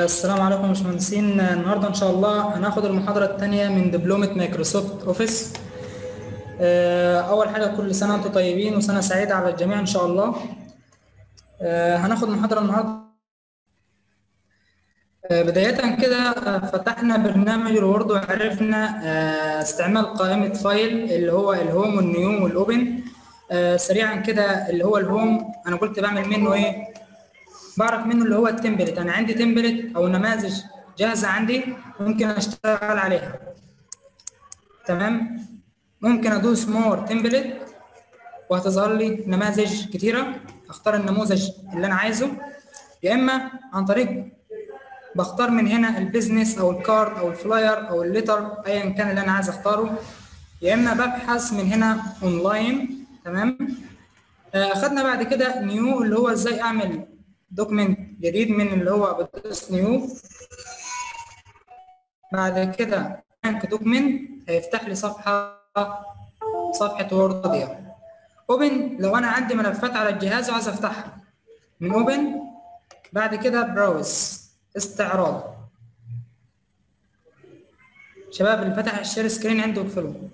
السلام عليكم يا باشمهندسين النهارده ان شاء الله هناخد المحاضره الثانيه من دبلومه مايكروسوفت اوفيس آه، اول حاجه كل سنه وانتم طيبين وسنه سعيده على الجميع ان شاء الله آه، هناخد محاضره النهارده آه، بدايه كده آه، فتحنا برنامج الوورد وعرفنا آه، استعمال قائمه فايل اللي هو الهوم والنيو والاوبن آه، سريعا كده اللي هو الهوم انا قلت بعمل منه ايه بعرف منه اللي هو التمبلت انا عندي تمبلت او نماذج جاهزه عندي ممكن اشتغل عليها تمام ممكن ادوس مور تمبلت وهتظهر لي نماذج كتيره اختار النموذج اللي انا عايزه يا اما عن طريق بختار من هنا البيزنس او الكارد او الفلاير او الليتر ايا كان اللي انا عايز اختاره يا اما ببحث من هنا اونلاين تمام آه، خدنا بعد كده نيو اللي هو ازاي اعمل دوكمنت جديد من اللي هو بدوس نيو بعد كده بلانك دوكمنت هيفتح لي صفحه صفحه وورد فاضيه اوبن لو انا عندي ملفات على الجهاز وعايز افتحها من اوبن بعد كده براوز استعراض شباب اللي فتح الشير سكرين عنده اقفله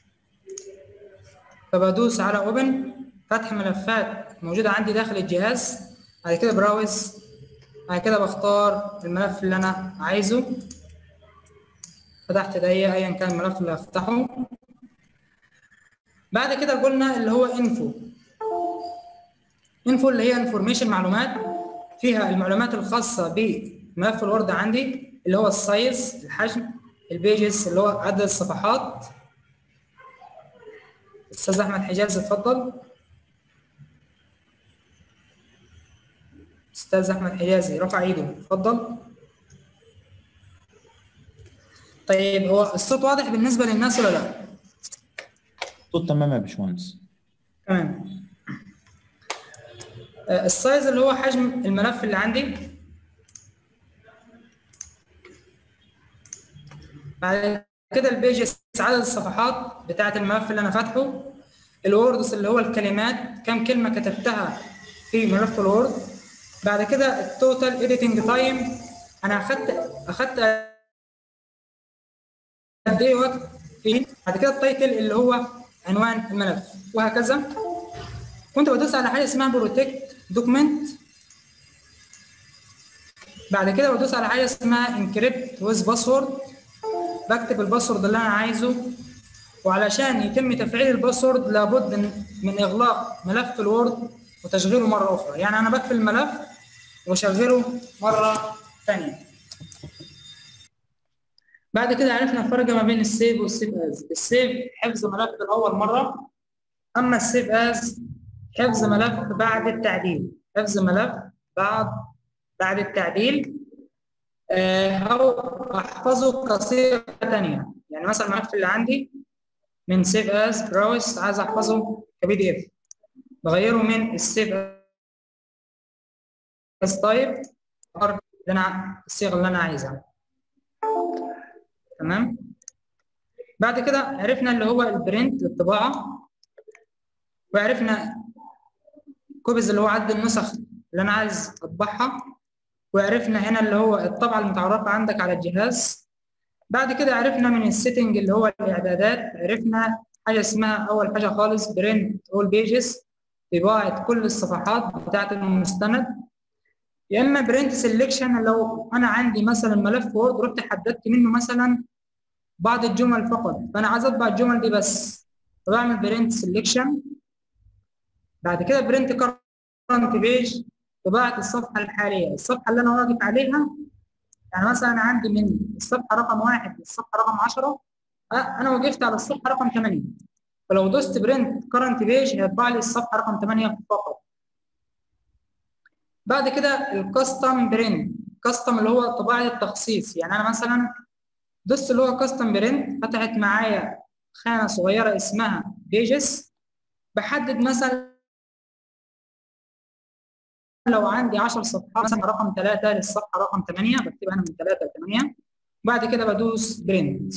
فبدوس على اوبن فتح ملفات موجوده عندي داخل الجهاز بعد كده براوز بعد كده بختار الملف اللي انا عايزه فتحت ده ايا كان الملف اللي هفتحه بعد كده قلنا اللي هو انفو انفو اللي هي انفورميشن معلومات فيها المعلومات الخاصه بملف الوورد عندي اللي هو السايز الحجم البيجز اللي هو عدد الصفحات استاذ احمد حجاز اتفضل استاذ احمد حجازي رفع ايده اتفضل طيب هو الصوت واضح بالنسبه للناس ولا لا صوت تمام يا باشمهندس تمام آه، السايز اللي هو حجم الملف اللي عندي بعد كده البيجز عدد الصفحات بتاعه الملف اللي انا فاتحه الوردز اللي هو الكلمات كم كلمه كتبتها في ملف الوورد بعد كده التوتال اديتنج تايم انا اخدت اخدت قد ايه وقت فيه بعد كده التايتل اللي هو عنوان الملف وهكذا كنت بدوس على حاجه اسمها بروتكت دوكمنت بعد كده بدوس على حاجه اسمها انكريبت ويز باسورد بكتب الباسورد اللي انا عايزه وعلشان يتم تفعيل الباسورد لابد من- من اغلاق ملف الوورد وتشغيله مره اخرى يعني انا بقفل الملف واشغله مره ثانيه بعد كده عرفنا الفرق ما بين السيف والسيف از السيف حفظ ملف لاول مره اما السيف از حفظ ملف بعد التعديل حفظ ملف بعد بعد التعديل آه، او احفظه كصيغه ثانيه يعني مثلا الملف اللي عندي من سيف از براوس عايز احفظه كبي دي اف بغيره من السيف از تايب اللي انا الصيغه اللي انا عايزها تمام بعد كده عرفنا اللي هو البرنت الطباعه وعرفنا كوبيز اللي هو عدد النسخ اللي انا عايز اطبعها وعرفنا هنا اللي هو الطبعه المتعرفه عندك على الجهاز بعد كده عرفنا من السيتنج اللي هو الاعدادات عرفنا حاجه اسمها اول حاجه خالص برنت اول بيجز طباعه كل الصفحات بتاعه المستند يا اما برنت سيلكشن لو انا عندي مثلا ملف وورد رحت حددت منه مثلا بعض الجمل فقط فانا عايز اطبع الجمل دي بس فبعمل برنت سيلكشن بعد كده برنت كرنت بيج طباعه الصفحه الحاليه الصفحه اللي انا واقف عليها يعني مثلا انا عندي من الصفحه رقم واحد للصفحه رقم 10 أه، انا وقفت على الصفحه رقم 8 فلو دوست برنت كرنت بيج هيطبع لي الصفحه رقم 8 فقط بعد كده الكاستم برنت كاستم اللي هو طباعه التخصيص يعني انا مثلا دوست اللي هو كاستم برنت فتحت معايا خانه صغيره اسمها بيجز بحدد مثلا لو عندي 10 صفحات مثلا رقم 3 للصفحه رقم 8 بكتبها انا من 3 ل 8 بعد كده بدوس برنت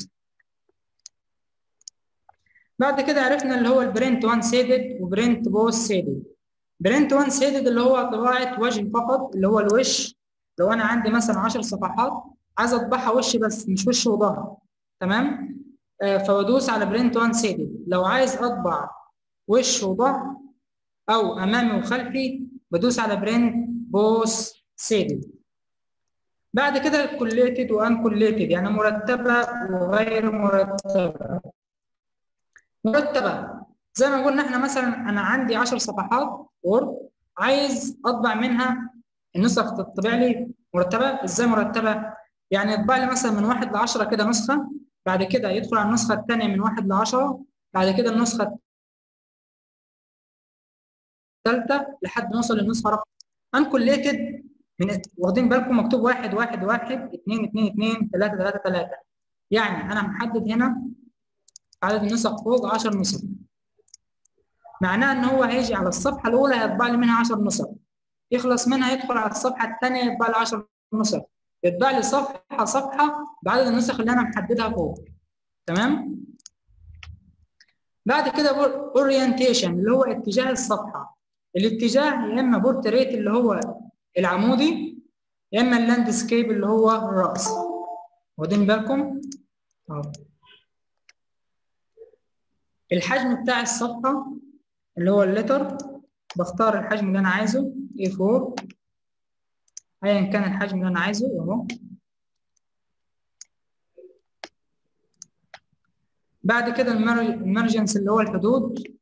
بعد كده عرفنا اللي هو البرنت 1 سيدد وبرنت بوث سيدد برنت 1 سيدد اللي هو طباعه وجه فقط اللي هو الوش لو انا عندي مثلا 10 صفحات عايز اطبعها وش بس مش وش وظهر تمام آه فبدوس على برنت وان سيدد لو عايز اطبع وش وظهر او امامي وخلفي بدوس على برنت بوس سيدد بعد كده كوليتد وان كوليتد يعني مرتبه وغير مرتبه مرتبه زي ما قلنا احنا مثلا انا عندي 10 صفحات وورد عايز اطبع منها النسخ تطبع لي مرتبه ازاي مرتبه يعني يطبع لي مثلا من 1 ل 10 كده نسخه بعد كده يدخل على النسخه الثانيه من 1 ل 10 بعد كده النسخه الثالثه لحد ما نوصل للنسخه رقم انكوليتد من واخدين بالكم مكتوب واحد واحد واحد اثنين اثنين اثنين ثلاثة ثلاثة ثلاثة يعني أنا محدد هنا عدد النسخ فوق 10 نسخ معناه إن هو هيجي على الصفحة الأولى هيطبع لي منها 10 نسخ يخلص منها يدخل على الصفحة الثانية يطبع لي 10 نسخ يطبع لي صفحة صفحة بعدد النسخ اللي أنا محددها فوق تمام بعد كده اورينتيشن اللي هو اتجاه الصفحة الاتجاه يا إما بورتريت اللي هو العمودي يا اما اللاندسكيب اللي هو الراس واخدين بالكم اهو الحجم بتاع الصفحه اللي هو اللتر بختار الحجم اللي انا عايزه A4 ايا كان الحجم اللي انا عايزه اهو بعد كده المرجنس اللي هو الحدود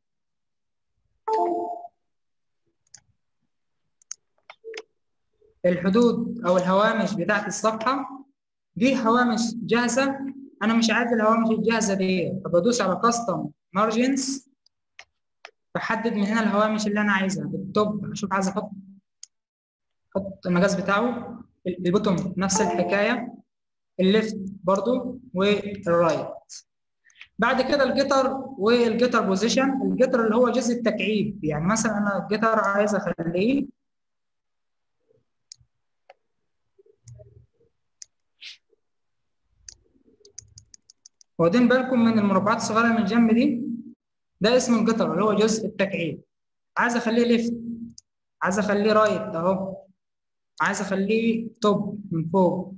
الحدود او الهوامش بتاعت الصفحه دي هوامش جاهزه انا مش عايز الهوامش الجاهزه دي فبدوس على كاستم مارجنز بحدد من هنا الهوامش اللي انا عايزها بالتوب اشوف عايز احط احط المقاس بتاعه البوتوم نفس الحكايه الليفت برضو والرايت بعد كده الجيتر والجيتر بوزيشن الجيتر اللي هو جزء التكعيب يعني مثلا انا الجيتر عايز اخليه واخدين بالكم من المربعات الصغيره من الجنب دي ده اسمه الجتر اللي هو جزء التكعيب عايز اخليه ليفت عايز اخليه رايت اهو عايز اخليه توب من فوق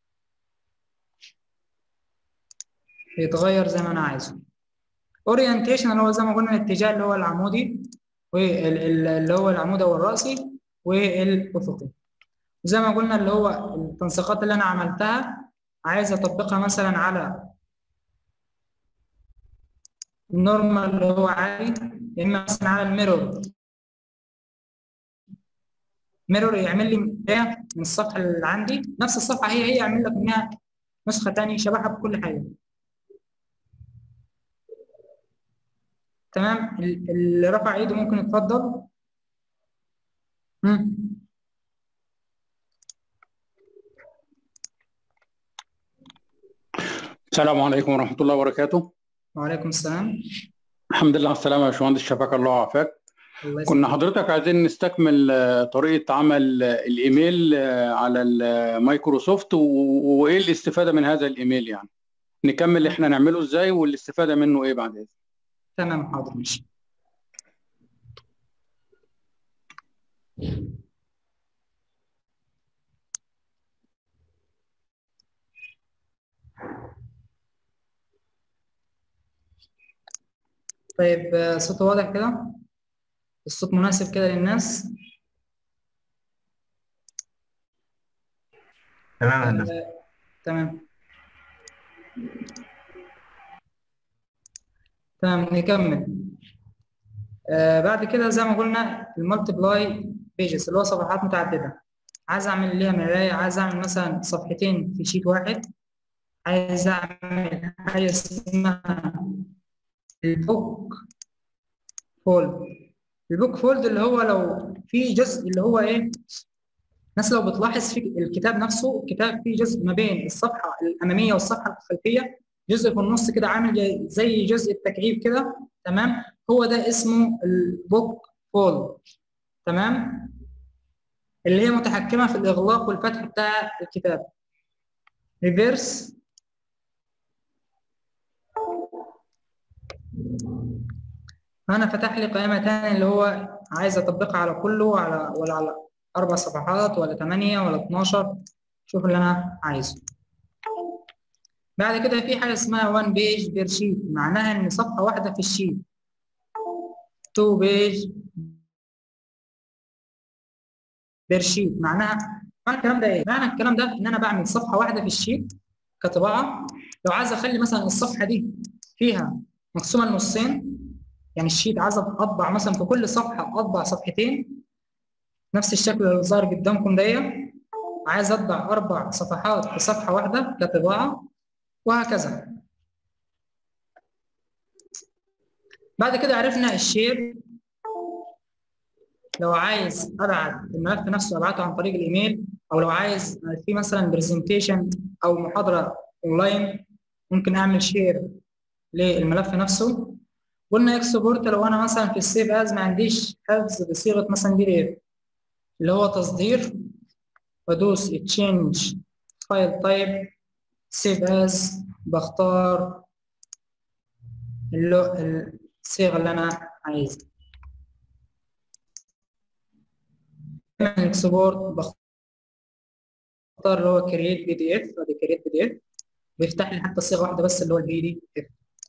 يتغير زي ما انا عايزه اورينتيشن اللي هو زي ما قلنا الاتجاه اللي هو العمودي واللي هو العمودي او الراسي والافقي زي ما قلنا اللي هو التنسيقات اللي انا عملتها عايز اطبقها مثلا على النورمال اللي هو عالي يا اما مثلا على الميرور ميرور يعمل لي بدايه من الصفحه اللي عندي نفس الصفحه هي هي يعمل لك منها نسخه ثانيه شبهها بكل حاجه تمام اللي رفع ايده ممكن يتفضل مم. السلام عليكم ورحمة الله وبركاته. وعليكم السلام. الحمد لله على السلامة يا باشمهندس شفاك الله وعافاك. الله كنا يسلمك. حضرتك عايزين نستكمل آه، طريقة عمل آه، الإيميل آه، على المايكروسوفت و- وإيه الاستفادة من هذا الإيميل يعني. نكمل إحنا نعمله إزاي والاستفادة منه إيه بعد إذن. تمام حاضر ماشي. طيب آه، صوته واضح كده؟ الصوت مناسب كده للناس؟ تمام يا هندسة آه، تمام تمام نكمل آه بعد كده زي ما قلنا المالتيبلاي بيجز اللي هو صفحات متعددة عايز أعمل ليها مراية عايز أعمل مثلا صفحتين في شيت واحد عايز أعمل حاجة اسمها البوك فولد البوك فولد اللي هو لو في جزء اللي هو إيه الناس لو بتلاحظ في الكتاب نفسه الكتاب فيه جزء ما بين الصفحة الأمامية والصفحة الخلفية جزء في النص كده عامل زي- زي جزء التكعيب كده تمام هو ده اسمه البوك فولد تمام اللي هي متحكمة في الإغلاق والفتح بتاع الكتاب ريفيرس هنا فتح لي قائمة تانية اللي هو عايز أطبقها على كله على ولا على اربع صفحات ولا 8 ولا 12 شوف اللي انا عايزه بعد كده في حاجه اسمها 1 بيج بير شيت معناها ان صفحه واحده في الشيت 2 بيج بير شيت معناها معنى الكلام ده ايه؟ معنى الكلام ده ان انا بعمل صفحه واحده في الشيت كطباعه لو عايز اخلي مثلا الصفحه دي فيها مقسومه لنصين يعني الشيت عايز اطبع مثلا في كل صفحه اطبع صفحتين نفس الشكل اللي ظاهر قدامكم ده عايز اطبع اربع صفحات في صفحه واحده كطباعه وهكذا بعد كده عرفنا الشير لو عايز ابعت الملف نفسه ابعته عن طريق الايميل او لو عايز في مثلا برزنتيشن او محاضره اونلاين ممكن اعمل شير للملف نفسه قلنا اكسبورت لو انا مثلا في السيف از ما عنديش حفظ بصيغه مثلا بي دي اف اللي هو تصدير بدوس تشينج فايل تايب سيف از بختار الصيغه اللي انا عايزها اكسبورت بختار اللي هو كرييت بي دي اف ادي كرييت بي دي اف بيفتح لي حتى صيغه واحده بس اللي هو البي دي اف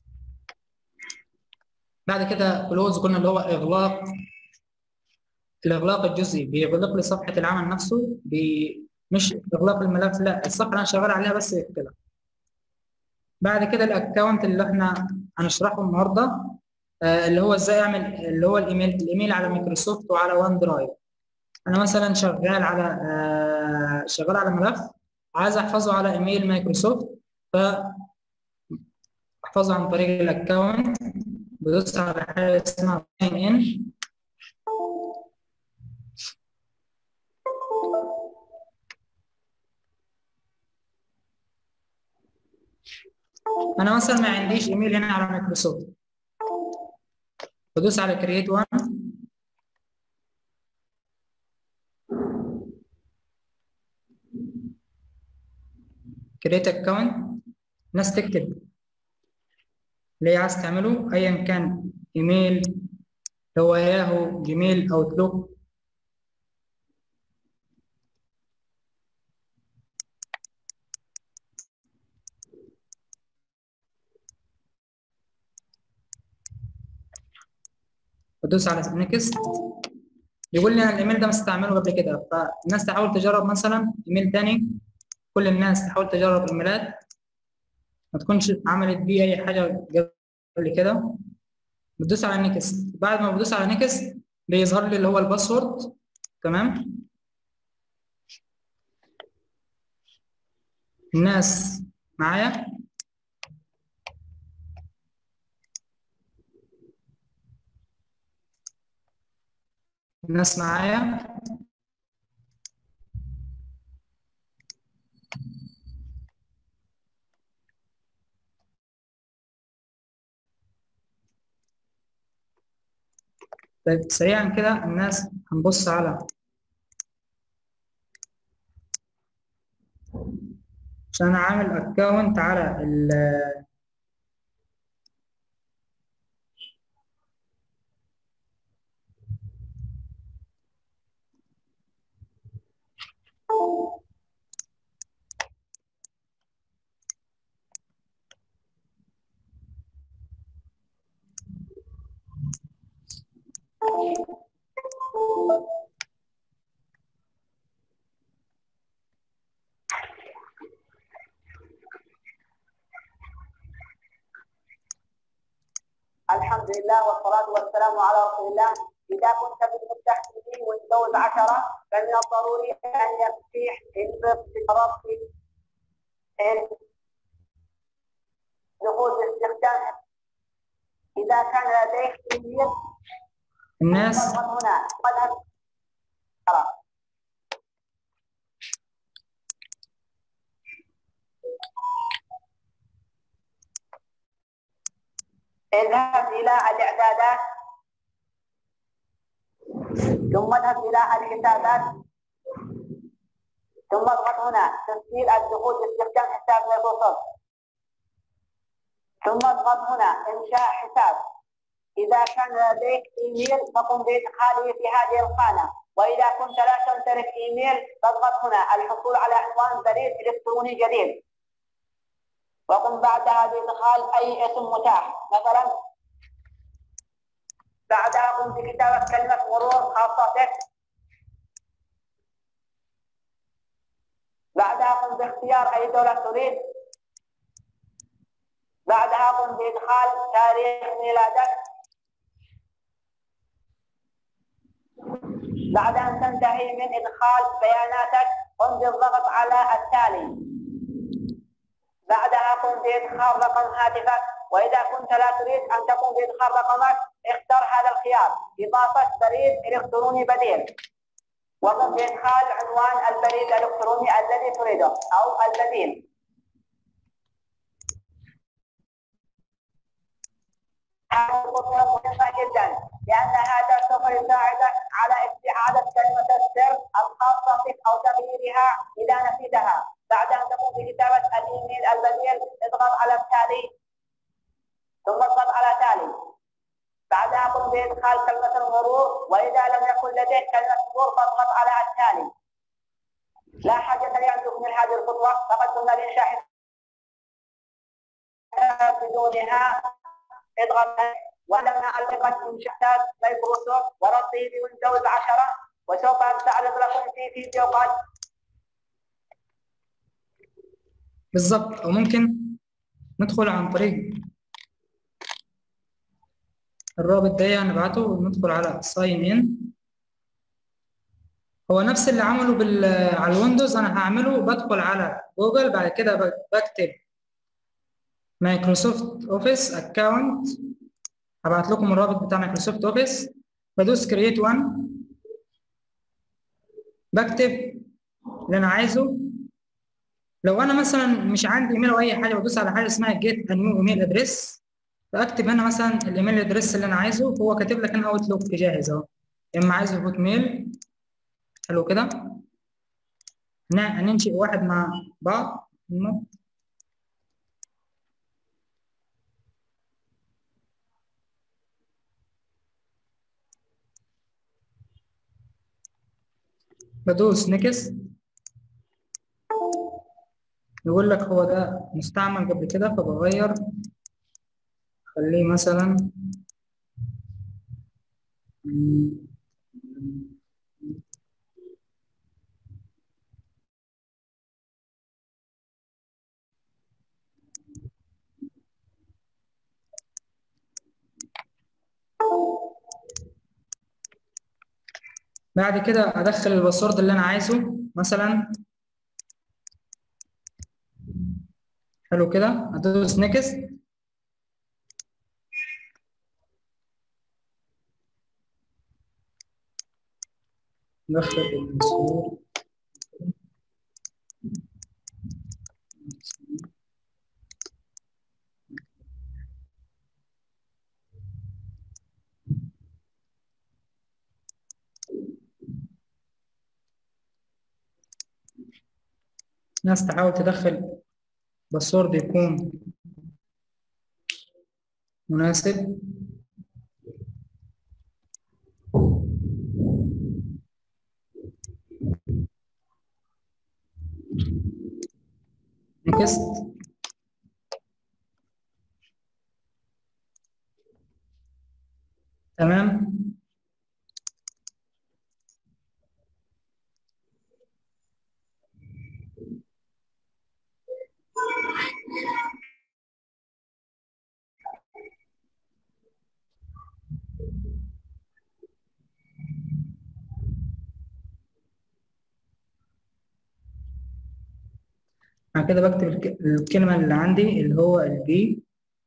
بعد كده كلوز قلنا اللي هو اغلاق الاغلاق الجزئي بيغلق لي صفحه العمل نفسه بي مش اغلاق الملف لا الصفحه اللي انا شغال عليها بس يقفلها بعد كده الاكونت اللي احنا هنشرحه النهارده آه اللي هو ازاي اعمل اللي هو الايميل الايميل على مايكروسوفت وعلى وان درايف انا مثلا شغال على آه شغال على ملف عايز احفظه على ايميل مايكروسوفت ف احفظه عن طريق الاكونت بدوس على حاجه اسمها ساين ان انا مثلا ما عنديش ايميل هنا على مايكروسوفت بدوس على كرييت وان كرييت اكونت ناس تكتب اللي عايز تعمله ايا كان ايميل هو ياهو جيميل اوتلوك بدوس على نيكست يقول لي انا الايميل ده مستعمله قبل كده فالناس تحاول تجرب مثلا ايميل تاني كل الناس تحاول تجرب ايميلات ما تكونش عملت بيه اي حاجه قبل كده بتدوس على نيكست بعد ما بدوس على نيكست بيظهر لي اللي هو الباسورد تمام الناس معايا الناس معايا طيب سريعا كده الناس هنبص على عشان انا عامل اكونت على ال الحمد لله والصلاة والسلام على رسول الله إذا كنت بتفتح تي ويندوز 10 فمن الضروري أن يفتح انبسط دخول باستخدام إذا كان لديك إيميل الناس اضغط هنا اضغط اذهب إلى الإعدادات ثم اذهب إلى الحسابات ثم اضغط هنا تسجيل الدخول باستخدام حساب مايكروسوفت ثم اضغط هنا إنشاء حساب إذا كان لديك إيميل فقم بإدخاله في هذه الخانة واذا كنت لا تمتلك ايميل فاضغط هنا الحصول على عنوان بريد الكتروني جديد وقم بعدها بادخال اي اسم متاح مثلا بعدها قم بكتابه كلمه مرور خاصه بك بعدها قم باختيار اي دوله تريد بعدها قم بادخال تاريخ ميلادك بعد ان تنتهي من ادخال بياناتك قم بالضغط على التالي بعدها قم بادخال رقم هاتفك واذا كنت لا تريد ان تقوم بادخال رقمك اختر هذا الخيار اضافه بريد الكتروني بديل وقم بادخال عنوان البريد الالكتروني الذي تريده او البديل هذه الخطوة مهمة جدا لأن هذا سوف يساعدك على استعادة كلمة السر الخاصة بك أو تغييرها إذا نسيتها بعد أن تقوم بكتابة الإيميل البديل اضغط على التالي ثم اضغط على تالي بعدها قم بإدخال كلمة المرور وإذا لم يكن لديك كلمة مرور فاضغط على التالي لا حاجة لي أن تكمل هذه الخطوة فقد كنا لإنشاء بدونها اضغط ولما ألقت إنشاءات مايكروسوفت وربطه بويندوز 10 وسوف أستعرض لكم في فيديو قادم بالظبط او ممكن ندخل عن طريق الرابط ده نبعته وندخل على ساين ان هو نفس اللي عمله بال على الويندوز انا هعمله بدخل على جوجل بعد كده بكتب مايكروسوفت اوفيس اكونت هبعت لكم الرابط بتاع مايكروسوفت اوفيس بدوس كرييت وان بكتب اللي انا عايزه لو انا مثلا مش عندي ايميل او اي حاجه بدوس على حاجه اسمها جيت ا نيو ايميل ادريس فاكتب هنا مثلا الايميل ادريس اللي انا عايزه هو كاتب لك هنا اوتلوك جاهز اهو اما عايزه هوت ميل حلو كده هننشئ واحد مع بعض بدوس نكست يقول لك هو ده مستعمل قبل كده فبغير خليه مثلا بعد كده ادخل الباسورد اللي انا عايزه مثلا حلو كده ادوس نيكست ندخل الباسورد ناس تحاول تدخل باسورد يكون مناسب نكست تمام بعد كده بكتب الك- الكلمة اللي عندي اللي هو البي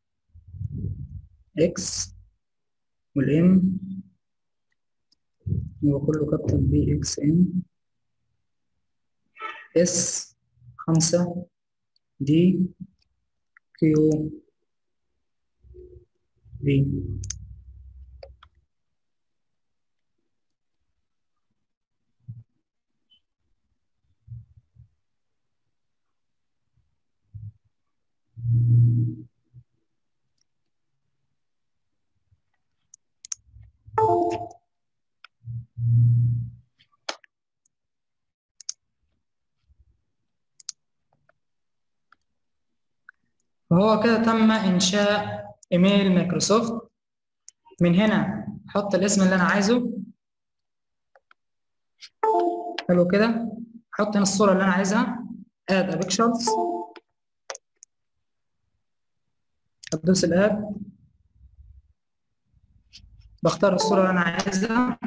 اكس والام هو كله كابتن بي اكس ام اس خمسة دي كيو بي وهو كده تم انشاء ايميل مايكروسوفت من هنا احط الاسم اللي انا عايزه حلو كده احط هنا الصوره اللي انا عايزها اد a pictures ادوس الاد بختار الصوره اللي انا عايزها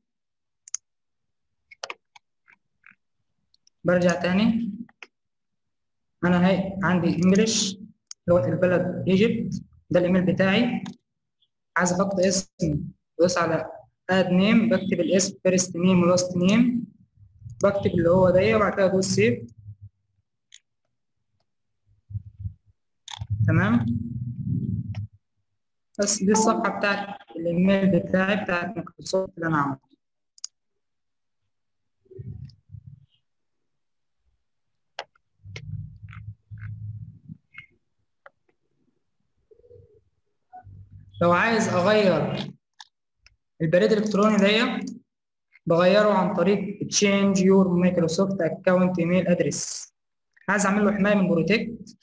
برجع تاني انا هي عندي انجلش اللي هو البلد ايجيبت ده الايميل بتاعي عايز احط اسم بدوس على اد نيم بكتب الاسم فيرست نيم ولاست نيم بكتب اللي هو ده وبعد كده ادوس سيف تمام بس دي الصفحه بتاعت الايميل بتاعي بتاعت مايكروسوفت اللي انا عملته لو عايز اغير البريد الالكتروني ده بغيره عن طريق change your Microsoft account email address عايز اعمل له حمايه من بروتكت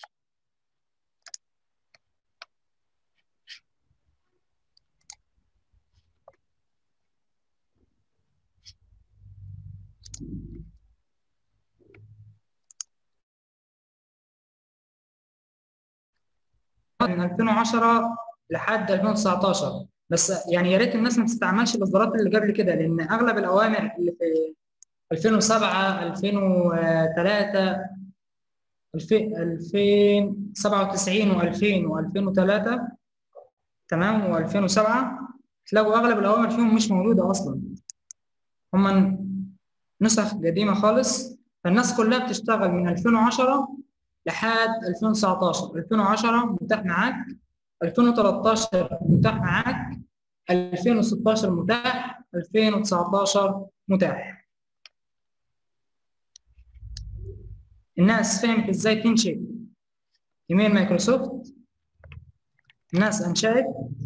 من 2010 لحد 2019 بس يعني يا ريت الناس ما تستعملش الاصدارات اللي قبل كده لان اغلب الاوامر اللي في 2007 2003 2097 و2000 و2003 تمام و2007 تلاقوا اغلب الاوامر فيهم مش موجوده اصلا هم نسخ قديمه خالص فالناس كلها بتشتغل من 2010 لحد 2019 2010 متاح معاك 2013 متاح معاك 2016 متاح 2019 متاح الناس فهمت ازاي تنشئ ايميل مايكروسوفت الناس انشأت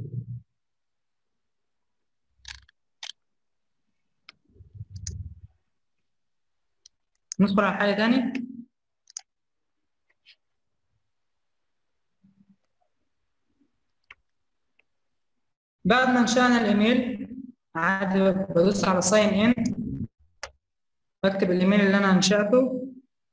ندخل على حاجة تاني بعد ما انشأنا الايميل عادي بدوس على ساين ان بكتب الايميل اللي انا انشأته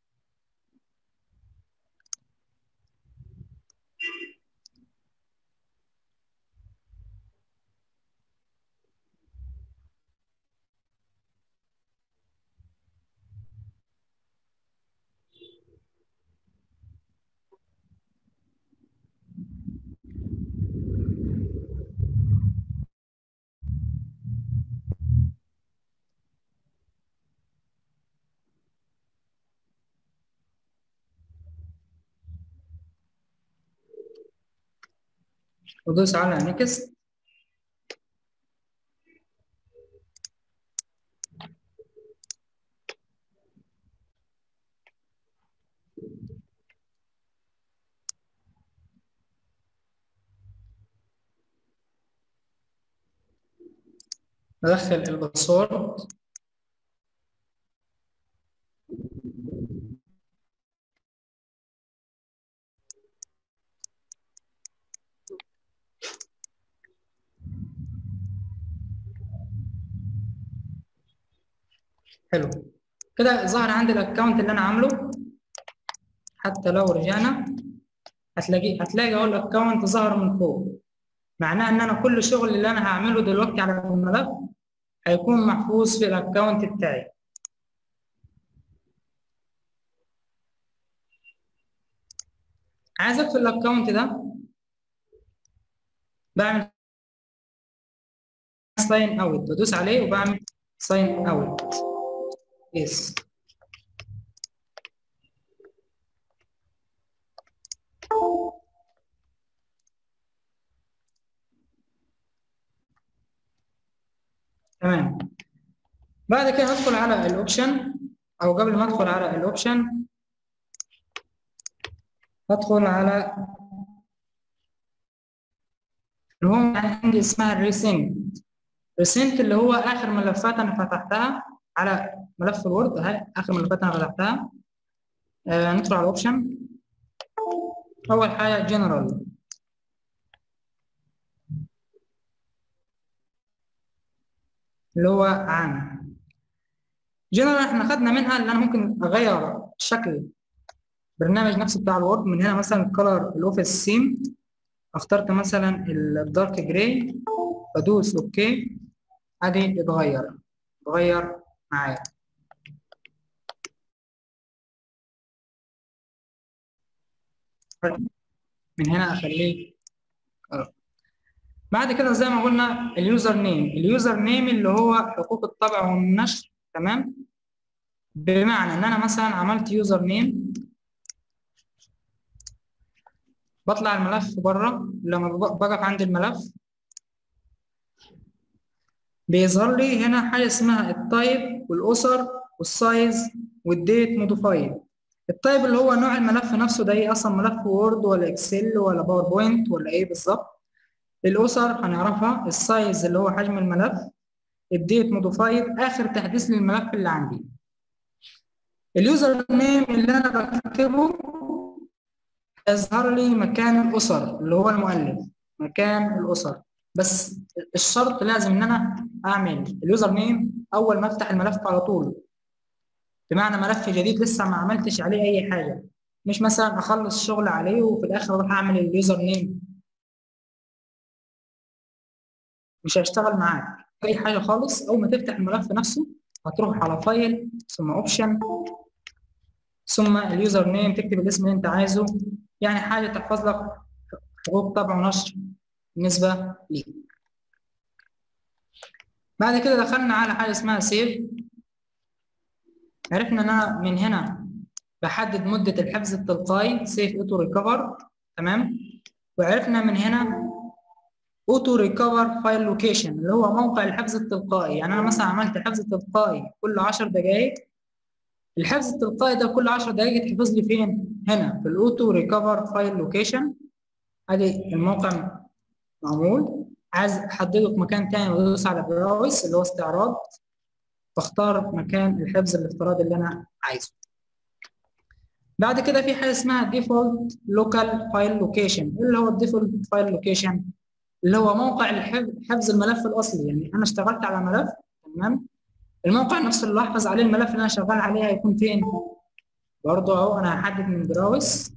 ودوس على نيكست ادخل الباسورد حلو كده ظهر عندي الاكونت اللي انا عامله حتى لو رجعنا هتلاقي هتلاقي اهو الاكونت ظهر من فوق معناه ان انا كل شغل اللي انا هعمله دلوقتي على الملف هيكون محفوظ في الاكونت بتاعي عايز اقفل الاكونت ده بعمل ساين اوت بدوس عليه وبعمل ساين اوت يس تمام بعد كده هدخل على الاوبشن او قبل ما ادخل على الاوبشن هدخل على اللي هو عندي اسمها الريسنت ريسنت اللي هو اخر ملفات انا فتحتها على ملف الوورد هاي اخر ملفات انا فتحتها آه ندخل على الاوبشن اول حاجه جنرال اللي هو عام جنرال احنا خدنا منها اللي انا ممكن اغير شكل برنامج نفسه بتاع الوورد من هنا مثلا الكلر الاوفيس سيم اخترت مثلا الدارك جراي بدوس اوكي ادي اتغير اتغير معايا من هنا اخليه color. بعد كده زي ما قلنا اليوزر نيم اليوزر نيم اللي هو حقوق الطبع والنشر تمام بمعنى ان انا مثلا عملت يوزر نيم بطلع الملف بره لما بقف عند الملف بيظهر لي هنا حاجه اسمها التايب والاسر والسايز والديت موديفايد التايب اللي هو نوع الملف نفسه ده ايه اصلا ملف وورد ولا اكسل ولا باوربوينت ولا ايه بالظبط الاسر هنعرفها السايز اللي هو حجم الملف الديت موديفايد اخر تحديث للملف اللي عندي اليوزر نيم اللي انا بكتبه يظهر لي مكان الاسر اللي هو المؤلف مكان الاسر بس الشرط لازم ان انا اعمل اليوزر نيم اول ما افتح الملف على طول بمعنى ملف جديد لسه ما عملتش عليه اي حاجه مش مثلا اخلص شغل عليه وفي الاخر اروح اعمل اليوزر نيم مش هيشتغل معاك اي حاجه خالص اول ما تفتح الملف نفسه هتروح على فايل ثم اوبشن ثم اليوزر نيم تكتب الاسم اللي انت عايزه يعني حاجه تحفظ لك حقوق طبع ونشر بالنسبه ليك بعد كده دخلنا على حاجه اسمها سيف عرفنا ان انا من هنا بحدد مده الحفظ التلقائي سيف اوتو ريكفر تمام وعرفنا من هنا اوتو ريكفر فايل لوكيشن اللي هو موقع الحفظ التلقائي يعني انا مثلا عملت حفظ تلقائي كل 10 دقائق الحفظ التلقائي ده كل 10 دقائق يتحفظ لي فين هنا في الاوتو ريكفر فايل لوكيشن ادي الموقع معمول عايز احدده في مكان تاني بدوس على براوس اللي هو استعراض بختار مكان الحفظ الافتراضي اللي انا عايزه بعد كده في حاجه اسمها ديفولت لوكال فايل لوكيشن اللي هو الديفولت فايل لوكيشن اللي هو موقع حفظ الملف الاصلي يعني انا اشتغلت على ملف تمام الموقع نفسه اللي احفظ عليه الملف اللي انا شغال عليه هيكون فين برضه اهو انا هحدد من براوس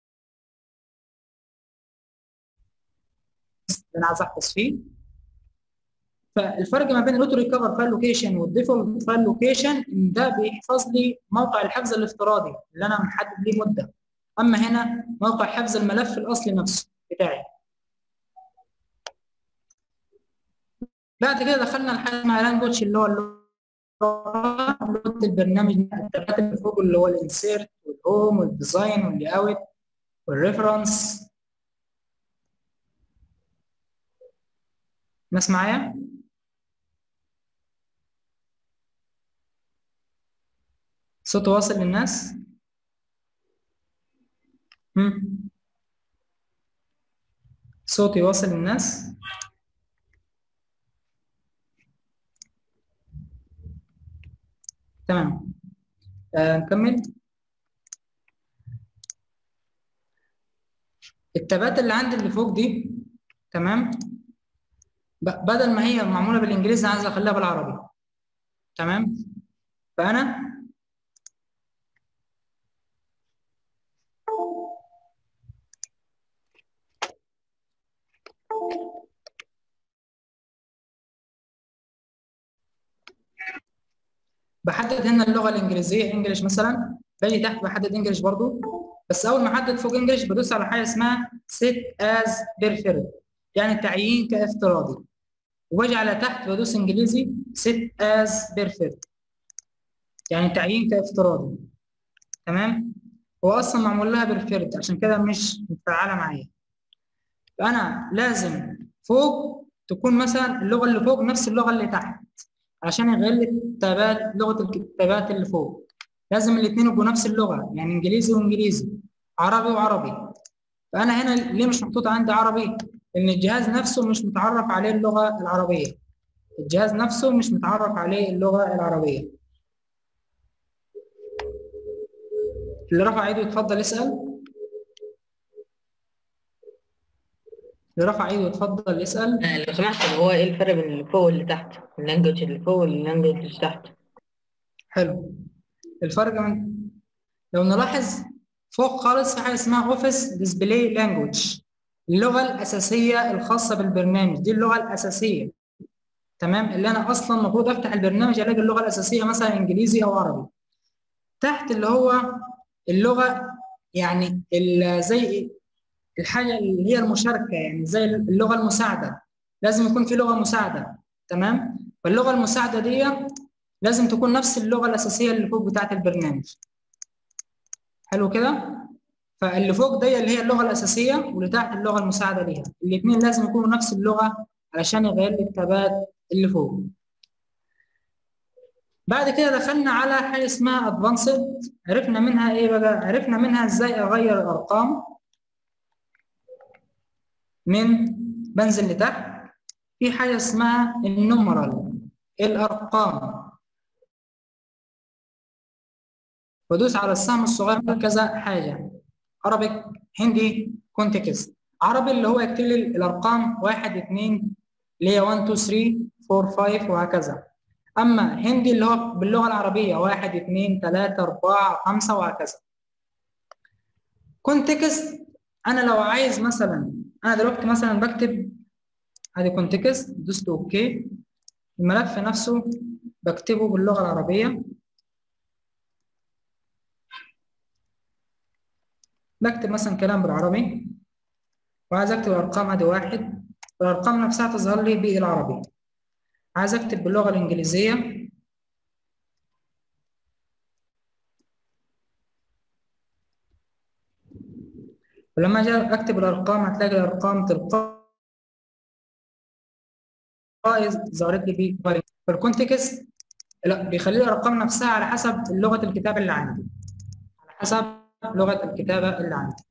انا عايز احفظ فيه فالفرق ما بين الاوتو ريكفر فايل لوكيشن والديفولت فايل لوكيشن ان ده بيحفظ لي موقع الحفظ الافتراضي اللي انا محدد ليه مده اما هنا موقع حفظ الملف الاصلي نفسه بتاعي بعد كده دخلنا لحاجه اسمها لانجوج اللي هو لغه البرنامج التبات اللي فوق اللي هو الانسيرت والهوم والديزاين واللي اوت والريفرنس ناس معايا؟ صوت واصل للناس؟ هم؟ صوتي واصل للناس؟ تمام آه نكمل التابات اللي عندي اللي فوق دي تمام بدل ما هي معموله بالانجليزي عايز اخليها بالعربي تمام فانا بحدد هنا اللغه الانجليزيه انجلش مثلا باجي تحت بحدد انجلش برضو بس اول ما احدد فوق انجلش بدوس على حاجه اسمها set as preferred يعني تعيين كافتراضي وباجي على تحت بدوس انجليزي set as preferred يعني تعيين كافتراضي تمام هو اصلا معمول لها بريفيرد عشان كده مش متفعله معايا فانا لازم فوق تكون مثلا اللغه اللي فوق نفس اللغه اللي تحت عشان يغير لي التابات لغه الكتابات اللي فوق لازم الاثنين يبقوا نفس اللغه يعني انجليزي وانجليزي عربي وعربي فانا هنا ليه مش محطوط عندي عربي لان الجهاز نفسه مش متعرف عليه اللغه العربيه الجهاز نفسه مش متعرف عليه اللغه العربيه اللي رفع ايده يتفضل يسال اللي رفع ايده اتفضل يسال آه، لو سمحت طب هو ايه الفرق بين اللي فوق واللي تحت اللانجوج اللي فوق واللانجوج اللي تحت حلو الفرق من لو نلاحظ فوق خالص في حاجه اسمها اوفيس ديسبلاي لانجوج اللغه الاساسيه الخاصه بالبرنامج دي اللغه الاساسيه تمام اللي انا اصلا المفروض افتح البرنامج الاقي اللغه الاساسيه مثلا انجليزي او عربي تحت اللي هو اللغه يعني ال- زي الحاجه اللي هي المشاركه يعني زي اللغه المساعده لازم يكون في لغه مساعده تمام فاللغه المساعده دي لازم تكون نفس اللغه الاساسيه اللي فوق بتاعه البرنامج حلو كده فاللي فوق دي اللي هي اللغه الاساسيه واللي تحت اللغه المساعده ليها الاثنين لازم يكونوا نفس اللغه علشان يغير لي التابات اللي فوق بعد كده دخلنا على حاجه اسمها ادفانسد عرفنا منها ايه بقى عرفنا منها ازاي اغير الارقام من بنزل لتحت في حاجه اسمها النمرال الارقام بدوس على السهم الصغير كذا حاجه عربي هندي كونتكست عربي اللي هو يكتب لي الارقام 1 2 اللي هي 1 2 3 4 5 وهكذا اما هندي اللي هو باللغه العربيه 1 2 3 4 5 وهكذا كونتكست انا لو عايز مثلا انا دلوقتي مثلا بكتب ادي كونتكست دوست اوكي الملف نفسه بكتبه باللغه العربيه بكتب مثلا كلام بالعربي وعايز اكتب الارقام ادي واحد الارقام نفسها تظهر لي بالعربي عايز اكتب باللغه الانجليزيه ولما اجي اكتب الارقام هتلاقي الارقام تلقائي ظهرت لي في فالكونتكست لا بيخلي لي الارقام نفسها على حسب لغه الكتابه اللي عندي على حسب لغه الكتابه اللي عندي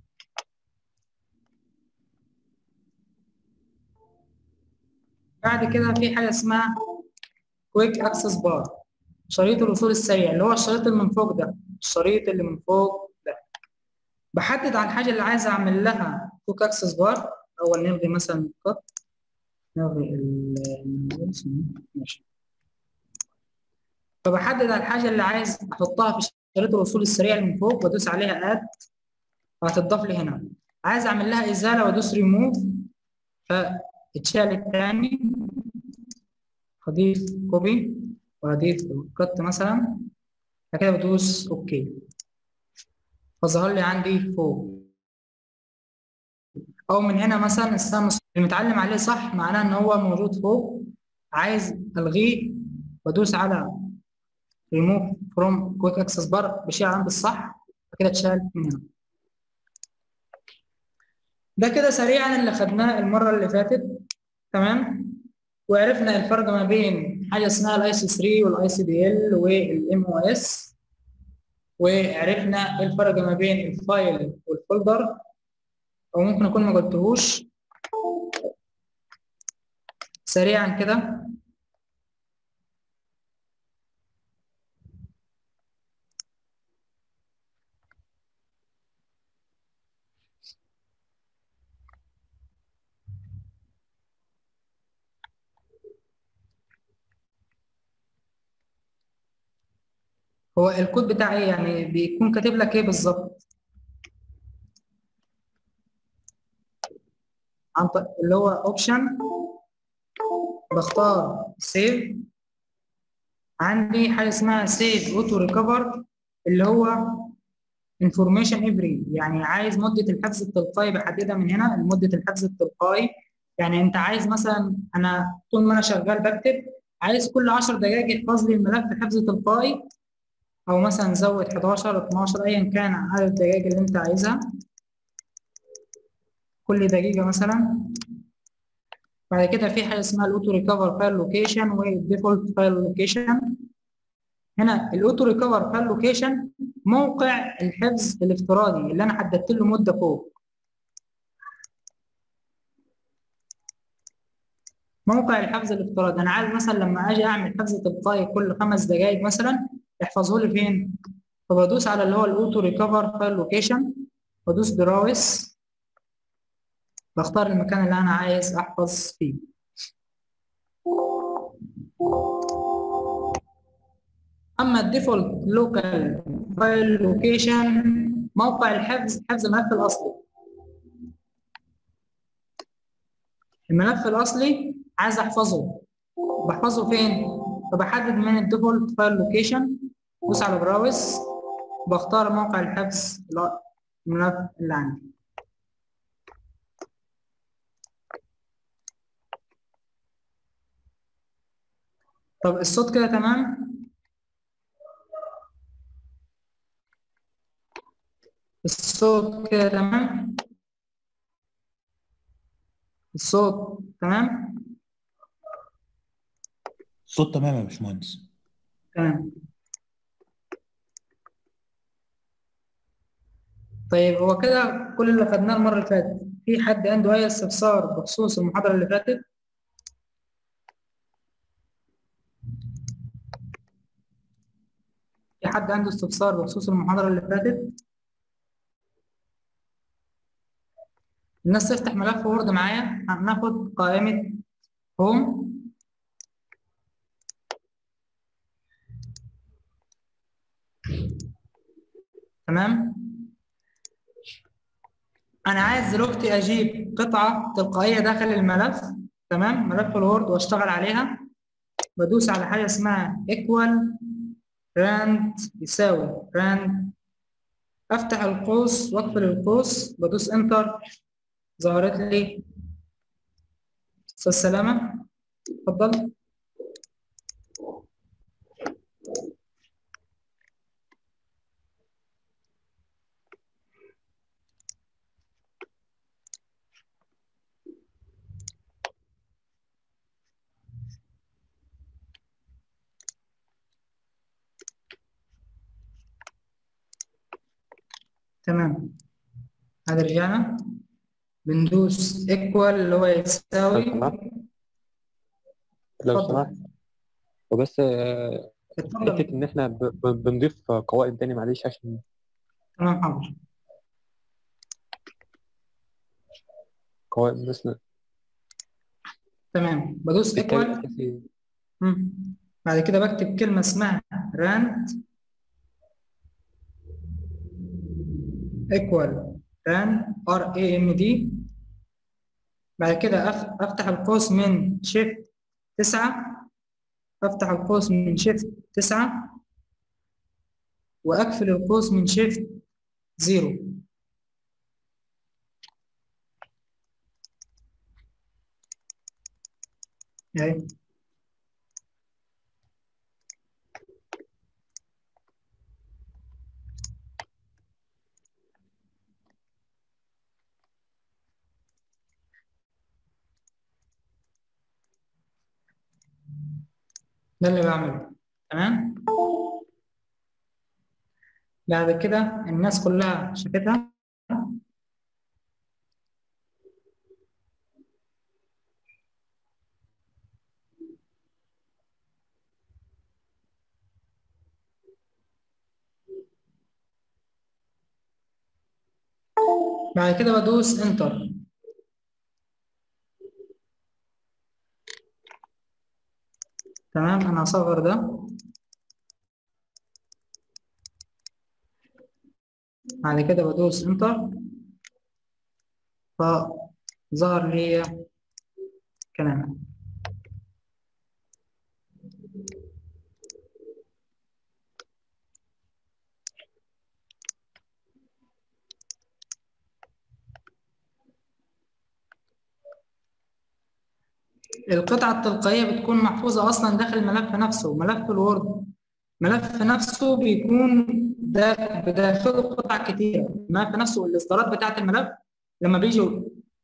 بعد كده في حاجه اسمها كويك اكسس بار شريط الوصول السريع اللي هو الشريط اللي من فوق ده الشريط اللي من فوق ده بحدد على الحاجه اللي عايز اعمل لها كويك اكسس بار اول نلغي مثلا القط نلغي ال ماشي فبحدد على الحاجه اللي عايز احطها في شريط الوصول السريع اللي من فوق وادوس عليها اد وهتضاف لي هنا عايز اعمل لها ازاله وادوس ريموف فاتشال الثاني هضيف كوبي وهضيف كت مثلا بعد كده بدوس اوكي فظهر لي عندي فوق او من هنا مثلا السهم اللي متعلم عليه صح معناه ان هو موجود فوق عايز الغيه بدوس على ريموف فروم كويك اكسس بار بشيل عندي الصح كده اتشال من هنا ده كده سريعا اللي خدناه المره اللي فاتت تمام وعرفنا الفرق ما بين حاجه اسمها الاي سي 3 والاي سي دي ال والام او اس وعرفنا الفرق ما بين الفايل والفولدر او ممكن اكون ما قلتهوش سريعا كده هو الكود بتاعي ايه يعني بيكون كاتب لك ايه بالظبط عن طريق اللي هو اوبشن بختار سيف عندي حاجه اسمها سيف اوتو ريكفر اللي هو انفورميشن افري يعني عايز مده الحفظ التلقائي بحددها من هنا مده الحفظ التلقائي يعني انت عايز مثلا انا طول ما انا شغال بكتب عايز كل 10 دقائق يحفظ لي الملف حفظ تلقائي او مثلا زود 11 12 ايا كان عدد الدقائق اللي انت عايزها كل دقيقة مثلا بعد كده في حاجة اسمها الاوتو ريكفر فايل لوكيشن والديفولت فايل لوكيشن هنا الاوتو ريكفر فايل لوكيشن موقع الحفظ الافتراضي اللي انا حددت له مدة فوق موقع الحفظ الافتراضي انا عايز مثلا لما اجي اعمل حفظ تلقائي كل خمس دقائق مثلا يحفظه لي فين فبدوس على اللي هو الاوتو ريكفر فايل لوكيشن بدوس براوس بختار المكان اللي انا عايز احفظ فيه اما الديفولت لوكال فايل لوكيشن موقع الحفظ حفظ الملف الاصلي الملف الاصلي عايز احفظه بحفظه فين فبحدد من الديفولت فايل لوكيشن بدوس على براوز بختار موقع الحفظ الملف اللي عندي طب الصوت كده تمام الصوت كده تمام الصوت تمام الصوت تمام يا باشمهندس تمام طيب هو كده كل اللي خدناه المرة اللي فاتت في حد عنده أي استفسار بخصوص المحاضرة اللي فاتت؟ في حد عنده استفسار بخصوص المحاضرة اللي فاتت؟ الناس تفتح ملف وورد معايا هناخد قائمة هوم تمام انا عايز دلوقتي اجيب قطعه تلقائيه داخل الملف تمام ملف الوورد واشتغل عليها بدوس على حاجه اسمها equal rand يساوي rand افتح القوس واقفل القوس بدوس انتر ظهرت لي استاذ سلامه اتفضل تمام هذا رجعنا بندوس ايكوال اللي هو يساوي لو اتفضل. سمحت وبس آه، اتفضل حتة إن إحنا ب- ب- بنضيف قوائم تاني معلش عشان تمام حاضر قوائم مثلا تمام بدوس بالتالي ايكوال الأساسي بعد كده بكتب كلمة اسمها rand equal rand r a m d بعد كده أف- افتح القوس من shift 9 افتح القوس من shift 9 واقفل القوس من shift 0 اهي ده اللي بعمله تمام بعد كده الناس كلها شافتها بعد كده بدوس انتر تمام انا هصغر ده بعد كده بدوس انتر فظهر لي كلام القطعة التلقائية بتكون محفوظة أصلا داخل الملف نفسه ملف الوورد ملف نفسه بيكون دا- بداخله قطع كتيرة الملف نفسه الإصدارات بتاعة الملف لما بيجوا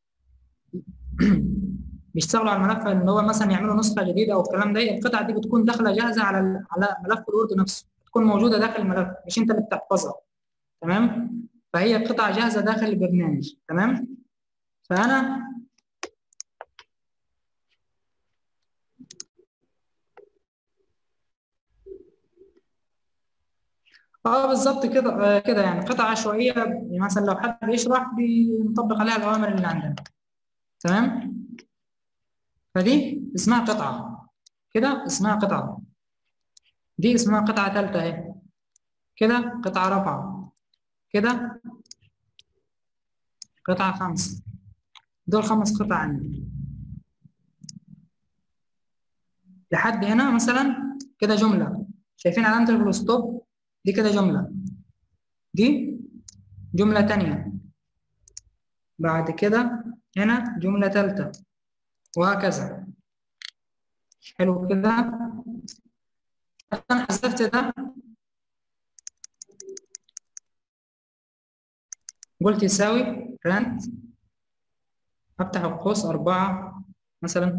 بيشتغلوا على الملف ان هو مثلا يعملوا نسخه جديده او الكلام ده القطعه دي بتكون داخله جاهزه على ال- على ملف الوورد نفسه بتكون موجوده داخل الملف مش انت اللي بتحفظها تمام فهي قطعه جاهزه داخل البرنامج تمام فانا اه بالظبط كده آه كده يعني قطعه عشوائيه مثلا لو حد بيشرح بنطبق عليها الاوامر اللي عندنا تمام فدي اسمها قطعة كده اسمها قطعة دي اسمها قطعة ثالثة اهي كده قطعة رابعة كده قطعة خمسة دول خمس قطع عندي لحد هنا مثلا كده جملة شايفين علامة الفلوستوب دي كده جملة دي جملة تانية بعد كده هنا جملة تالتة وهكذا حلو كده أنا حذفت ده قلت يساوي رانت أفتح القوس أربعة مثلا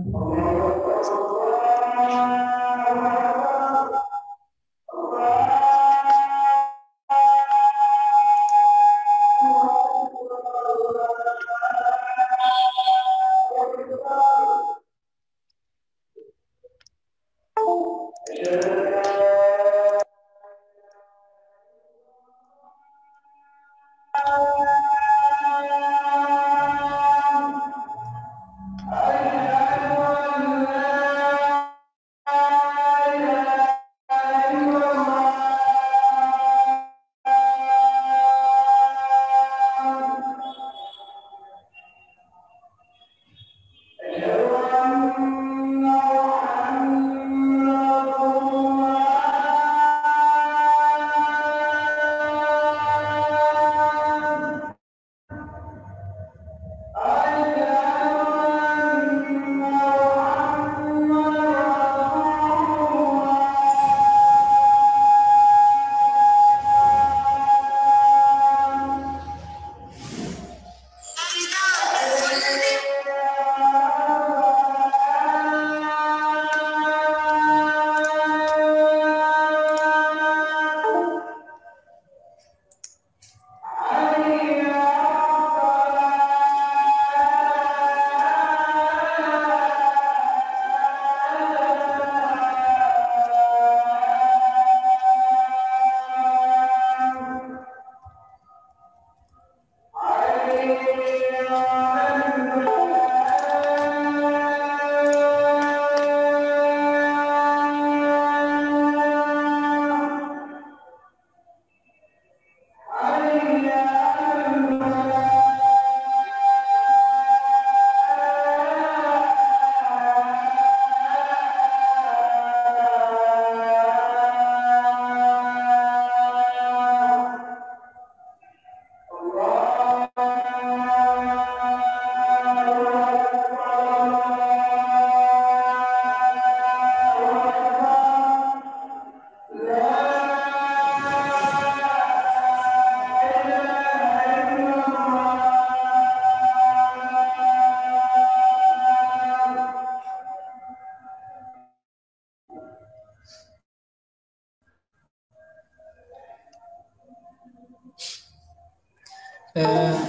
آه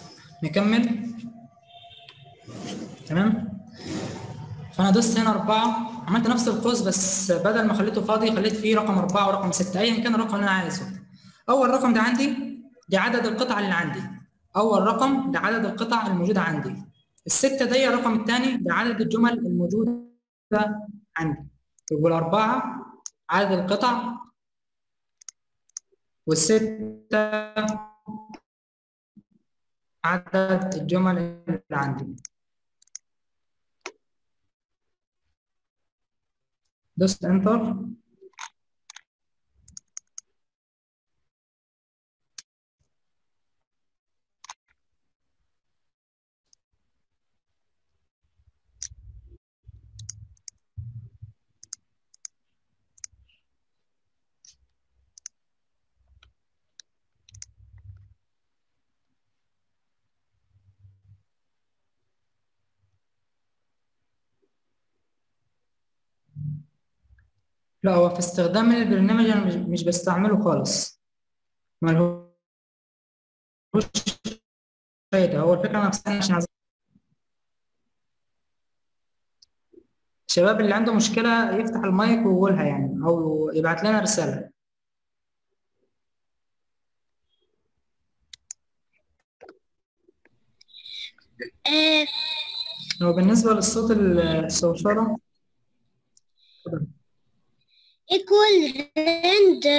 نكمل تمام فانا دوست هنا أربعة عملت نفس القوس بس بدل ما خليته فاضي خليت فيه رقم أربعة ورقم ستة أيا كان الرقم اللي أنا عايزه أول رقم ده عندي دي عدد القطع اللي عندي أول رقم ده عدد القطع الموجودة عندي الستة دي الرقم الثاني ده عدد الجمل الموجودة عندي يبقى الأربعة عدد القطع والستة عدد الجمل اللي عندي دوست انتر لا هو في استخدام البرنامج انا مش, مش بستعمله خالص ملهوش فايدة هو الفكرة نفسها عشان عايز- الشباب اللي عنده مشكلة يفتح المايك ويقولها يعني أو يبعت لنا رسالة آه، هو بالنسبة للصوت الصوصرة equal and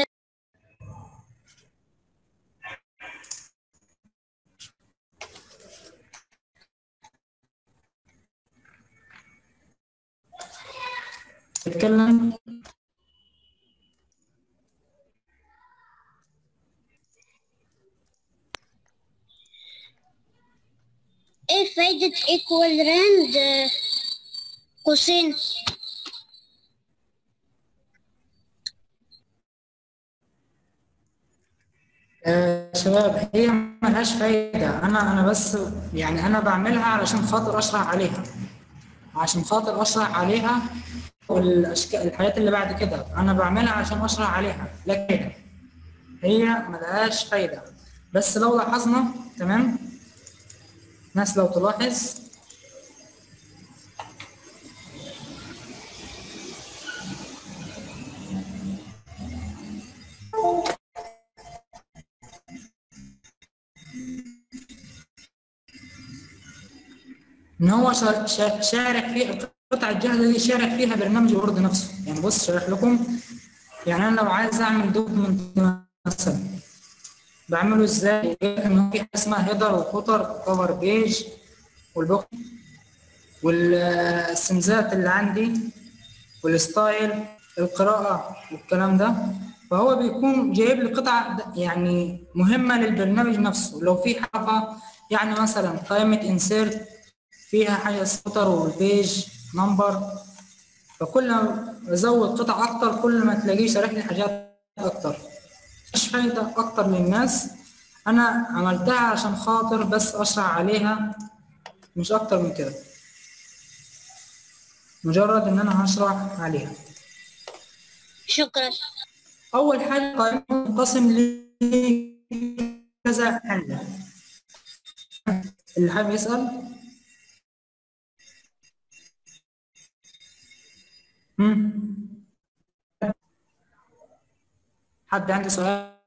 تتكلم ايه فايدة equal and آه، قوسين آه، شباب هي ملهاش فايدة أنا أنا بس يعني أنا بعملها علشان خاطر أشرح عليها عشان خاطر أشرح عليها والأشكال الحاجات اللي بعد كده أنا بعملها عشان أشرح عليها لكن هي ملهاش فايدة بس لو لاحظنا تمام ناس لو تلاحظ ان هو شا- شا- شارح في القطعه الجاهزه دي شارح فيها برنامج وورد نفسه يعني بص شارح لكم يعني انا لو عايز اعمل دوكمنت مثلا بعمله ازاي ان هو في حاجه اسمها هيدر وفوتر كفر بيج والبوك والسمزات اللي عندي والستايل القراءه والكلام ده فهو بيكون جايب لي قطع د- يعني مهمه للبرنامج نفسه لو في حركه يعني مثلا قائمه انسيرت فيها حاجه سطر والبيج نمبر فكل ما ازود قطع اكتر كل ما تلاقيه شارح لي حاجات اكتر مش فايده اكتر للناس انا عملتها عشان خاطر بس اشرح عليها مش اكتر من كده مجرد ان انا هشرح عليها شكرا اول حاجه قائمه منقسم ل كذا حله اللي حابب يسال مم. حد عنده سؤال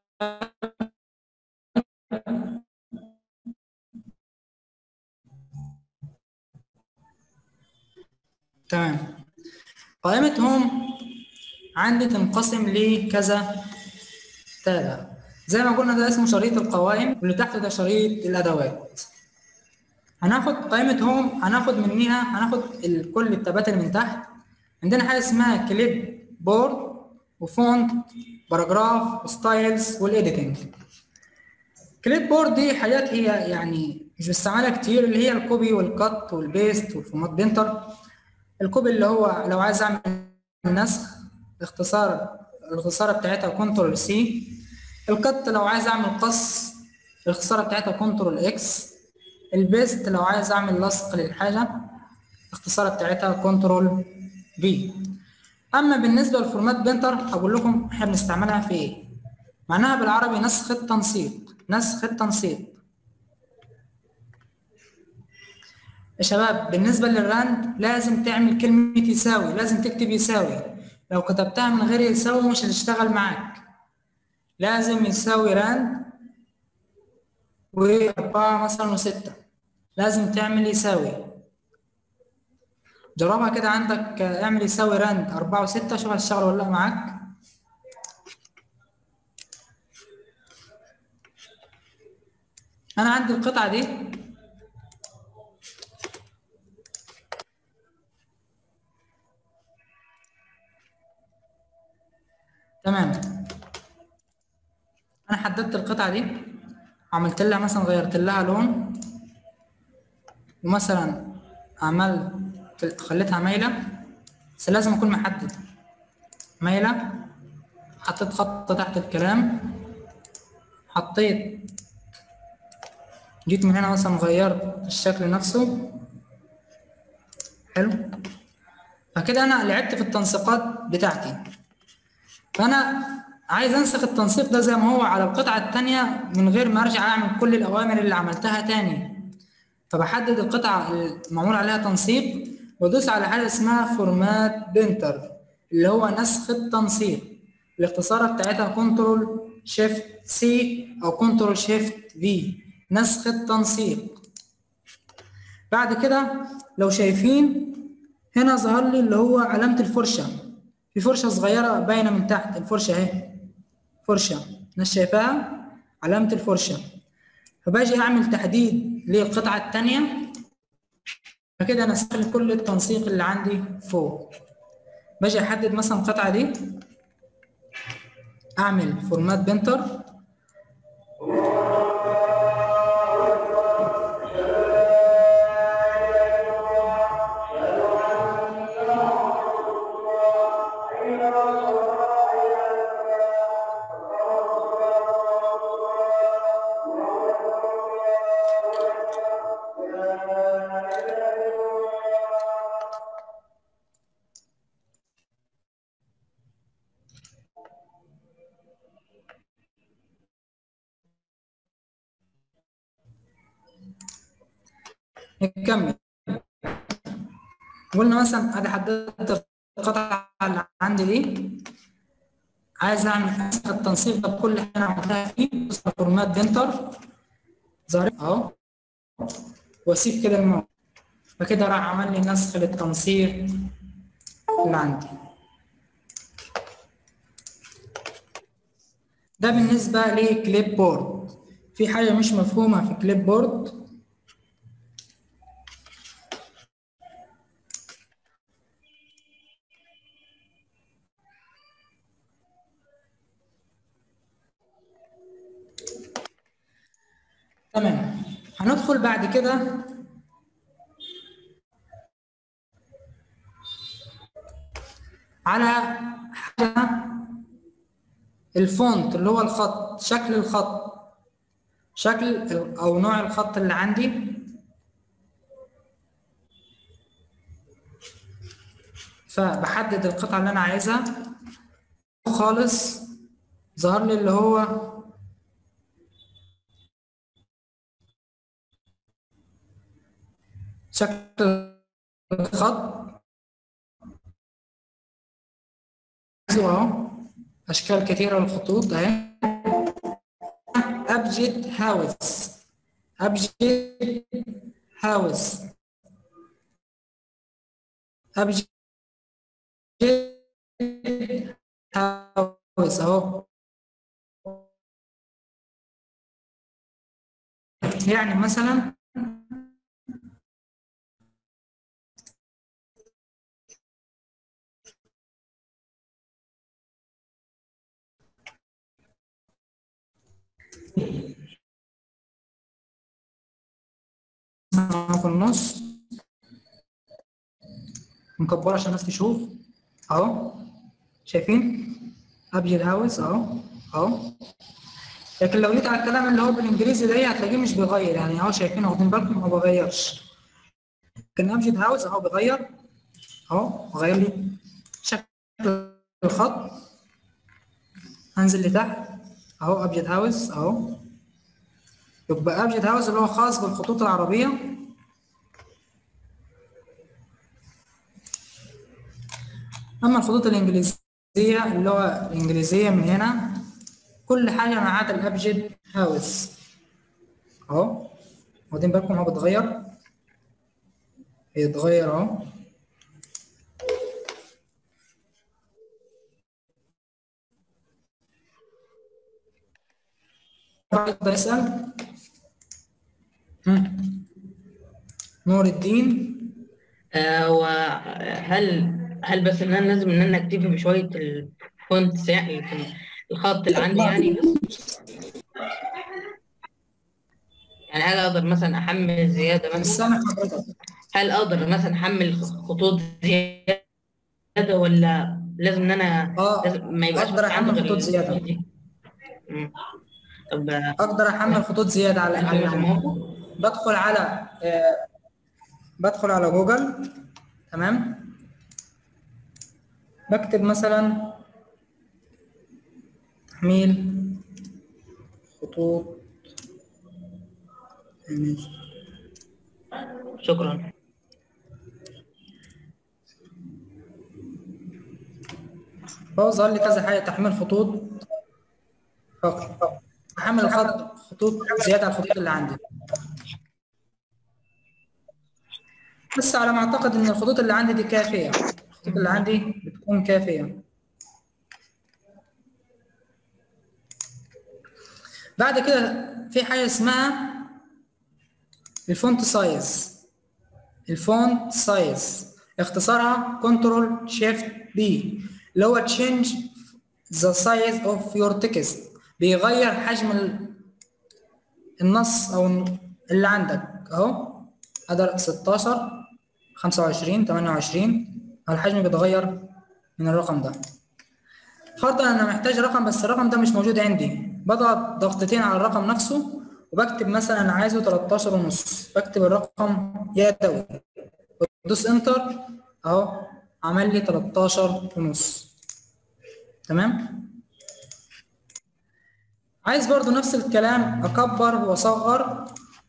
تمام قائمة هوم عندي تنقسم لكذا تابع زي ما قلنا ده اسمه شريط القوائم واللي تحت ده شريط الادوات هناخد قائمة هوم هناخد منها هناخد ال- كل التابات اللي من تحت عندنا حاجة اسمها كليب بورد وفونت باراجراف وستايلز والايديتنج كليب بورد دي حاجات هي يعني مش بستعملها كتير اللي هي الكوبي والكت والبيست والفورمات بينتر الكوبي اللي هو لو عايز اعمل نسخ اختصار الاختصار بتاعتها كنترول سي الكت لو عايز اعمل قص الاختصار بتاعتها كنترول اكس البيست لو عايز اعمل لصق للحاجه الاختصار بتاعتها كنترول بي اما بالنسبه للفورمات بينتر هقول لكم احنا بنستعملها في ايه معناها بالعربي نسخ التنسيق نسخ التنسيق يا شباب بالنسبة للراند لازم تعمل كلمة يساوي لازم تكتب يساوي لو كتبتها من غير يساوي مش هتشتغل معاك لازم يساوي راند وأربعة مثلا وستة لازم تعمل يساوي جربها كده عندك آه، اعمل يساوي راند أربعة وستة شوف هتشتغل ولا لأ معاك أنا عندي القطعة دي تمام انا حددت القطعه دي عملت لها مثلا غيرت لها لون ومثلا عملت خليتها مايله بس لازم اكون محدد مايله حطيت خط تحت الكلام حطيت جيت من هنا مثلا غيرت الشكل نفسه حلو فكده انا لعبت في التنسيقات بتاعتي فانا عايز انسخ التنسيق ده زي ما هو على القطعه الثانيه من غير ما ارجع اعمل كل الاوامر اللي عملتها تاني فبحدد القطعه المعمول عليها تنسيق وادوس على حاجه اسمها فورمات بنتر اللي هو نسخ التنسيق الاختصار بتاعتها كنترول شيفت سي او كنترول شيفت في نسخ التنسيق بعد كده لو شايفين هنا ظهر لي اللي هو علامة الفرشة في فرشة صغيرة باينة من تحت الفرشة اهي فرشة الناس شايفاها علامة الفرشة فباجي أعمل تحديد للقطعة التانية فكده أنا سهل كل التنسيق اللي عندي فوق باجي أحدد مثلا القطعة دي أعمل فورمات بنتر نكمل قلنا مثلا ادي حددت القطعه اللي عندي دي عايز اعمل التنسيق ده بكل حاجه انا عملتها فيه فورمات بنتر ظهر اهو واسيب كده الموقع فكده راح عمل لي نسخ للتنسيق اللي عندي ده بالنسبه لكليب بورد في حاجه مش مفهومه في كليب بورد تمام هندخل بعد كده على حاجة الفونت اللي هو الخط شكل الخط شكل ال- او نوع الخط اللي عندي فبحدد القطعة اللي انا عايزها خالص ظهر لي اللي هو شكل الخط اهو اشكال كثيره للخطوط اهي ابجد هاوس ابجد هاوس ابجد هاوس اهو يعني مثلا في النص مكبره عشان الناس تشوف اهو شايفين ابجد هاوس اهو اهو لكن لو جيت على الكلام اللي هو بالانجليزي ده هتلاقيه مش بيغير يعني اهو شايفين واخدين بالكم ما بغيرش لكن ابجد هاوس اهو بيغير اهو غير لي شكل الخط هنزل لتحت اهو ابجد هاوس اهو يبقى ابجد هاوس اللي هو خاص بالخطوط العربيه اما الخطوط الانجليزيه اللي هو الانجليزيه من هنا كل حاجه ما عدا الابجد هاوس اهو واخدين بالكم هو بيتغير بيتغير اهو يقدر يسأل هم. نور الدين آه وهل هل بس ان انا لازم ان انا اكتفي بشويه الفونت يعني في الخط اللي عندي يعني بس يعني هل اقدر مثلا احمل زياده مش مثلا سامع حضرتك هل اقدر مثلا احمل خطوط زياده ولا لازم ان انا اه لازم ما يبقاش اقدر بس عندي احمل غير خطوط زياده دي؟ مم. طب آه، اقدر احمل خطوط زياده على هل على لازم هو؟ بدخل على آه، بدخل على جوجل تمام بكتب مثلا تحميل خطوط إيميج. شكرا هو ظهر لي كذا حاجه تحميل خطوط فقط احمل الخط خطوط زياده على الخطوط اللي عندي بس على ما اعتقد ان الخطوط اللي عندي دي كافيه الخطوط اللي عندي بتكون كافيه بعد كده في حاجه اسمها الفونت سايز الفونت سايز اختصارها كنترول شيفت بي اللي هو change the size of your text بيغير حجم ال- النص او اللي عندك اهو هذا 16 25 28 الحجم بيتغير من الرقم ده فرضا انا محتاج رقم بس الرقم ده مش موجود عندي بضغط ضغطتين على الرقم نفسه وبكتب مثلا انا عايزه 13 ونص بكتب الرقم يدوي بدوس انتر اهو عمل لي 13 ونص تمام عايز برضو نفس الكلام اكبر واصغر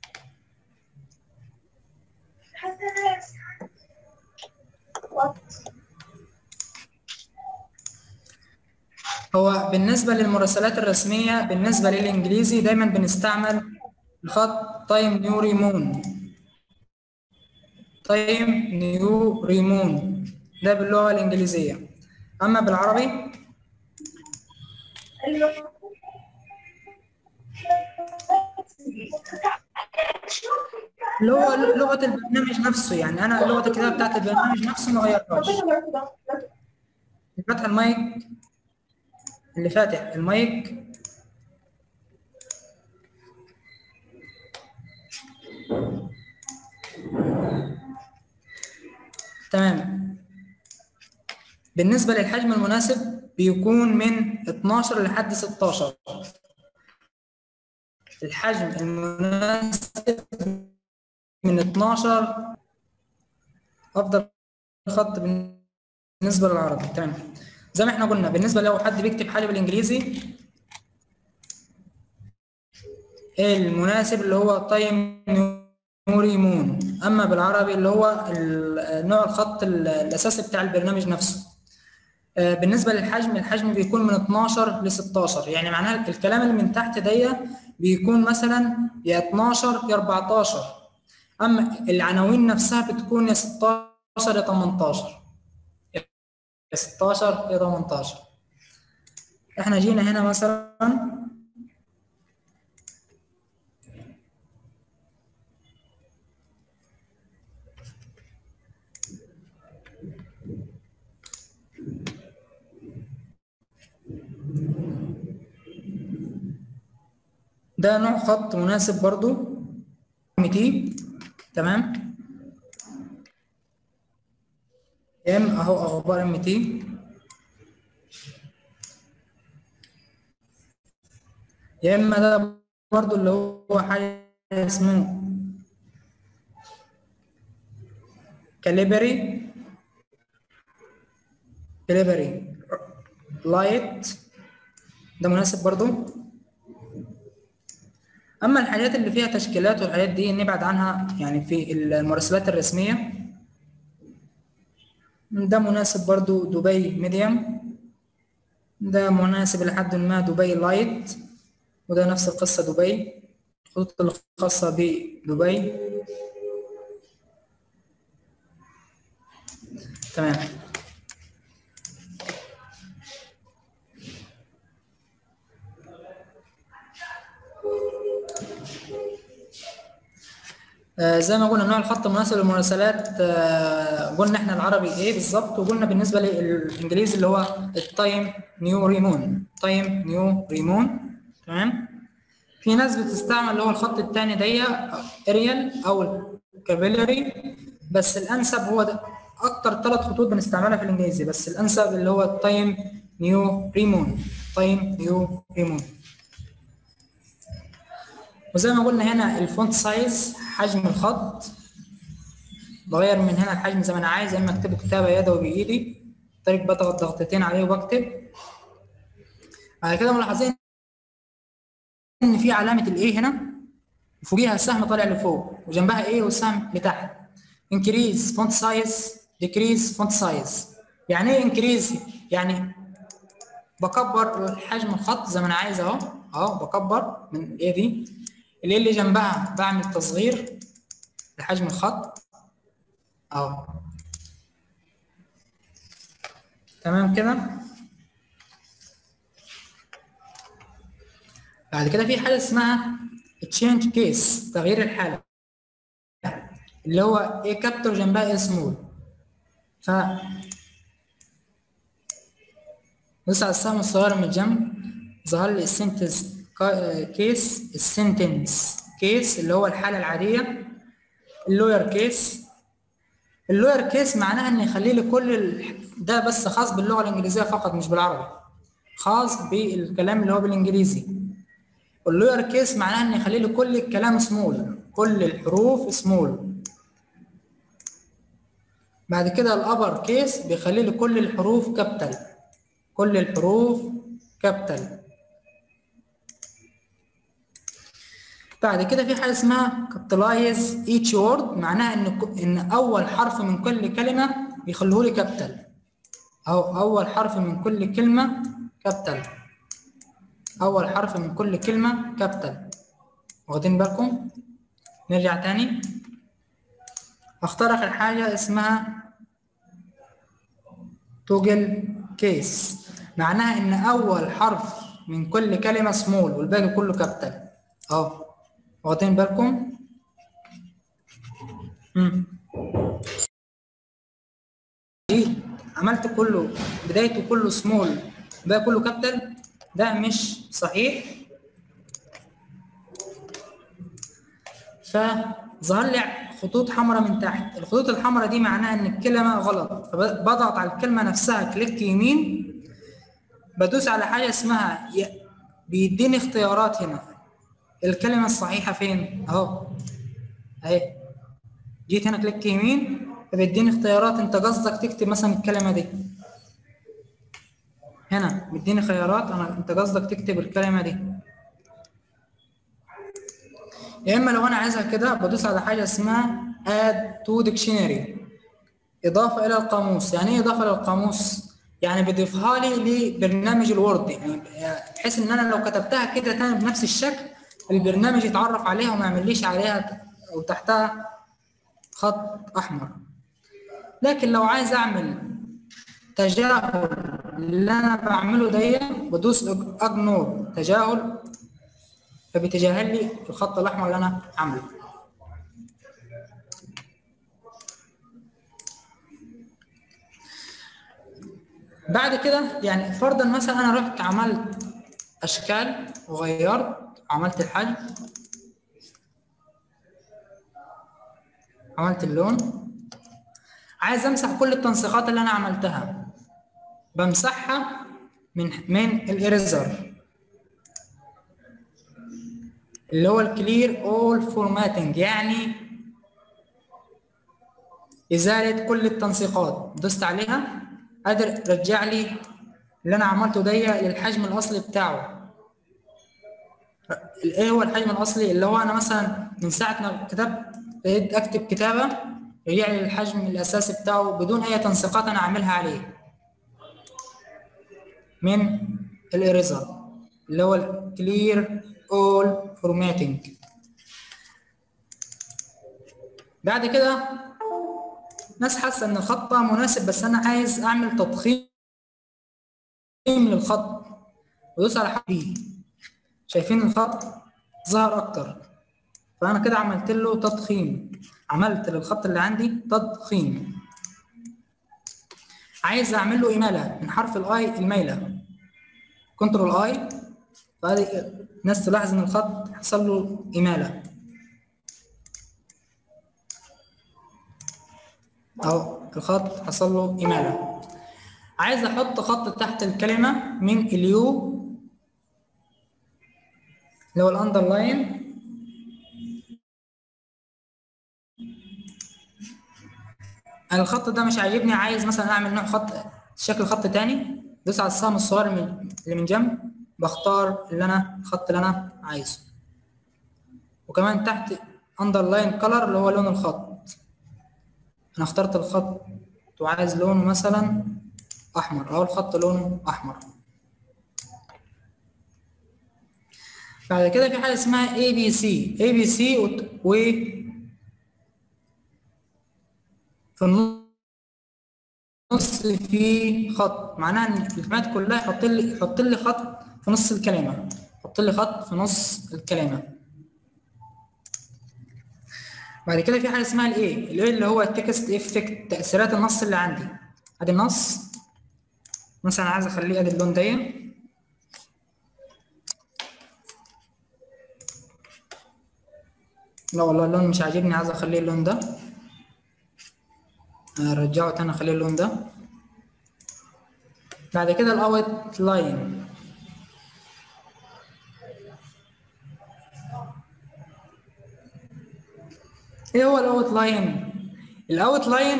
هو بالنسبة للمراسلات الرسمية بالنسبة للإنجليزي دايما بنستعمل الخط تايم نيو ريمون تايم نيو ريمون ده باللغة الإنجليزية أما بالعربي اللي هو لغة البرنامج نفسه يعني أنا لغة الكتابة بتاعت البرنامج نفسه ما غيرتهاش فتح المايك اللي فاتح المايك تمام بالنسبة للحجم المناسب بيكون من 12 لحد 16 الحجم المناسب من 12 أفضل خط بالنسبة للعربي تمام زي ما احنا قلنا بالنسبة لو حد بيكتب حاجة بالإنجليزي المناسب اللي هو تايم نوري مون أما بالعربي اللي هو ال- نوع الخط ال- الأساسي بتاع البرنامج نفسه آه، بالنسبة للحجم الحجم بيكون من 12 ل 16 يعني معناها الكلام اللي من تحت ده بيكون مثلا يا 12 يا 14 أما العناوين نفسها بتكون يا 16 يا 18 يا 16 يا 18 احنا جينا هنا مثلا ده نوع خط مناسب برضو تي تمام ام اهو اخبار ام تي يا اما ده برضو اللي هو حاجه اسمه كاليبري كاليبري لايت ده مناسب برضو اما الحاجات اللي فيها تشكيلات والحاجات دي نبعد عنها يعني في المراسلات الرسميه ده مناسب برضو دبي ميديوم ده مناسب لحد ما دبي لايت وده نفس القصة دبي الخطوط الخاصة بدبي تمام آه، زي ما قلنا نوع الخط المناسب للمراسلات آه، قلنا احنا العربي ايه بالظبط وقلنا بالنسبه للانجليزي اللي هو التايم نيو ريمون تايم نيو ريمون تمام في ناس بتستعمل اللي هو الخط الثاني ده اريال او الكابيلاري بس الانسب هو ده اكتر ثلاث خطوط بنستعملها في الانجليزي بس الانسب اللي هو التايم نيو ريمون تايم نيو ريمون وزي ما قلنا هنا الفونت سايز حجم الخط بغير من هنا الحجم زي ما انا عايز يا اما اكتبه كتابه يدوي بايدي طريق بضغط ضغطتين عليه وبكتب بعد كده ملاحظين ان في علامه الايه هنا وفوقيها السهم طالع لفوق وجنبها ايه والسهم لتحت انكريز فونت سايز ديكريز فونت سايز يعني ايه انكريز يعني بكبر حجم الخط زي ما انا عايز اهو اهو بكبر من الايه دي اللي اللي جنبها بعمل تصغير لحجم الخط اهو تمام كده بعد كده في حاجه اسمها تشينج كيس تغيير الحاله اللي هو ايه كابتور جنبها ايه سمول ف بص على السهم الصغير من الجنب ظهر لي السنتنس كيس السنتنس كيس اللي هو الحاله العاديه اللوير كيس اللوير كيس معناها ان يخلي لي كل ال... ده بس خاص باللغه الانجليزيه فقط مش بالعربي خاص بالكلام اللي هو بالانجليزي اللوير كيس معناها ان يخلي لي كل الكلام سمول كل الحروف سمول بعد كده الابر كيس بيخلي لي كل الحروف كابيتال كل الحروف كابيتال بعد كده في حاجه اسمها كابيتالايز ايتش وورد معناها ان ان اول حرف من كل كلمه بيخلوه لي كابيتال او اول حرف من كل كلمه كابيتال اول حرف من كل كلمه كابيتال واخدين بالكم نرجع تاني اختار اخر حاجه اسمها توجل كيس معناها ان اول حرف من كل كلمه سمول والباقي كله كابيتال اهو واخدين بالكم امم عملت كله بدايته كله سمول الباقي كله كابيتال ده مش صحيح فظهر لي خطوط حمراء من تحت الخطوط الحمراء دي معناها ان الكلمه غلط فبضغط على الكلمه نفسها كليك يمين بدوس على حاجه اسمها ي... بيديني اختيارات هنا الكلمه الصحيحه فين اهو اهي جيت هنا كليك يمين فبيديني اختيارات انت قصدك تكتب مثلا الكلمه دي هنا مديني خيارات انا انت قصدك تكتب الكلمه دي يا اما لو انا عايزها كده بدوس على حاجه اسمها add to dictionary اضافه الى القاموس يعني ايه اضافه للقاموس يعني بيضيفها لي لبرنامج الوورد يعني بحيث ان انا لو كتبتها كده تاني بنفس الشكل البرنامج يتعرف عليها وما يعمليش عليها او تحتها خط احمر لكن لو عايز اعمل تجاهل اللي انا بعمله ده بدوس اجنور تجاهل فبيتجاهل لي الخط الاحمر اللي انا عامله بعد كده يعني فرضا مثلا انا رحت عملت اشكال وغيرت عملت الحجم عملت اللون عايز امسح كل التنسيقات اللي انا عملتها بمسحها من من الاريزر اللي هو الكلير اول فورماتنج يعني ازاله كل التنسيقات دوست عليها قادر رجع لي اللي انا عملته ده للحجم الاصلي بتاعه ايه هو الحجم الاصلي اللي هو انا مثلا من ساعه ما كتبت بقيت اكتب كتابه رجع لي الحجم الاساسي بتاعه بدون اي تنسيقات انا عاملها عليه من الاريزر اللي هو الكلير اول فورماتنج بعد كده ناس حاسه ان الخط مناسب بس انا عايز اعمل تضخيم للخط بدوس على حاجه شايفين الخط ظهر اكتر فانا كده عملت له تضخيم عملت للخط اللي عندي تضخيم عايز اعمل له اماله من حرف الاي الميله كنترول اي فهذه الناس تلاحظ ان الخط حصل له اماله اهو الخط حصل له اماله عايز احط خط تحت الكلمه من اليو اللي هو الاندرلاين انا الخط ده مش عاجبني عايز مثلا اعمل نوع خط شكل خط تاني دوس على السهم الصغير اللي من جنب بختار اللي انا الخط اللي انا عايزه وكمان تحت اندرلاين كلر اللي هو لون الخط انا اخترت الخط وعايز لونه مثلا احمر اهو الخط لونه احمر بعد كده في حاجه اسمها اي بي سي اي بي سي و في النص في خط معناها ان الكلمات كلها يحط لي يحط لي خط في نص الكلمه يحط لي خط في نص الكلمه بعد كده في حاجه اسمها الايه الايه اللي هو التكست افكت تاثيرات النص اللي عندي ادي النص مثلا عايز اخليه ادي اللون ده لا والله اللون مش عاجبني عايز اخليه اللون ده ارجعه تاني اخليه اللون ده بعد كده الاوت لاين ايه هو الاوت لاين الاوت لاين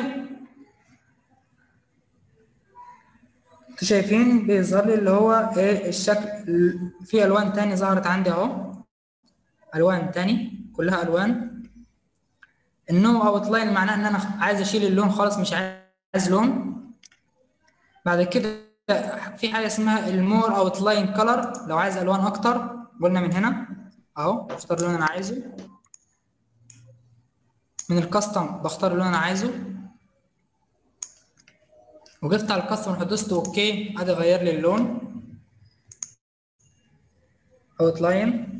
انتوا شايفين بيظهر لي اللي هو ايه الشكل في الوان تاني ظهرت عندي اهو الوان تاني كلها الوان النو اوت لاين معناه ان انا عايز اشيل اللون خالص مش عايز لون بعد كده في حاجه اسمها المور اوت لاين كلر لو عايز الوان اكتر قلنا من هنا اهو اختار اللون انا عايزه من الكاستم بختار اللون انا عايزه وجبت على الكاستم دوست اوكي ادي غير لي اللون اوت لاين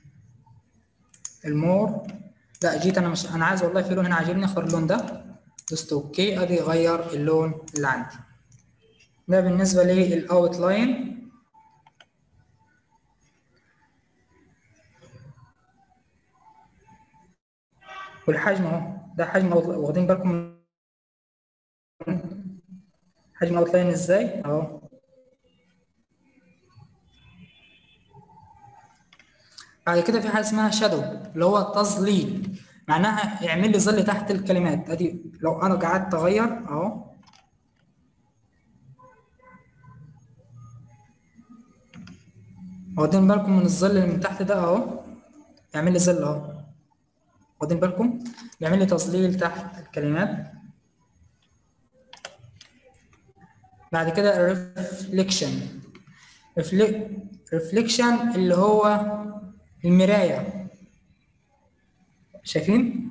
المور لا جيت انا مش انا عايز والله في لون هنا عاجبني اختار اللون ده دوست اوكي ادي غير اللون اللي عندي ده بالنسبه للاوت لاين والحجم اهو ده حجم واخدين بالكم حجم الاوت لاين ازاي اهو بعد كده في حاجه اسمها شادو اللي هو تظليل معناها يعمل لي ظل تحت الكلمات ادي لو انا قعدت اغير اهو واخدين بالكم من الظل اللي من تحت ده اهو يعمل لي ظل اهو واخدين بالكم بيعمل لي تظليل تحت الكلمات بعد كده الريفليكشن ريفليكشن اللي هو المراية شايفين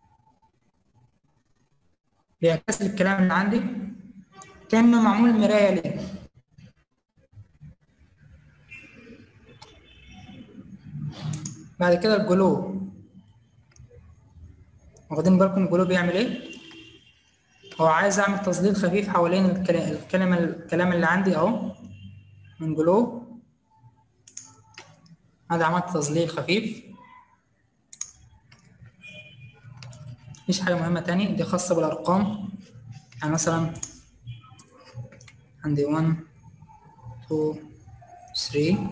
بيعكس لي الكلام اللي عندي كأنه معمول مراية ليه بعد كده الجلو واخدين بالكم الجلو بيعمل ايه هو عايز اعمل تظليل خفيف حوالين الكلمة الكلام اللي عندي اهو من جلو هذا عملت تظليل خفيف مفيش حاجة مهمة تاني دي خاصة بالأرقام يعني مثلا عندي 1 2 3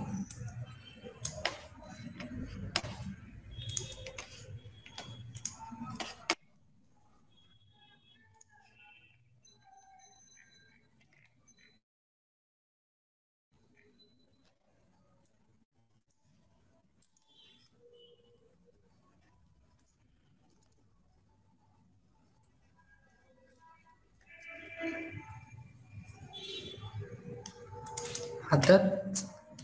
حددت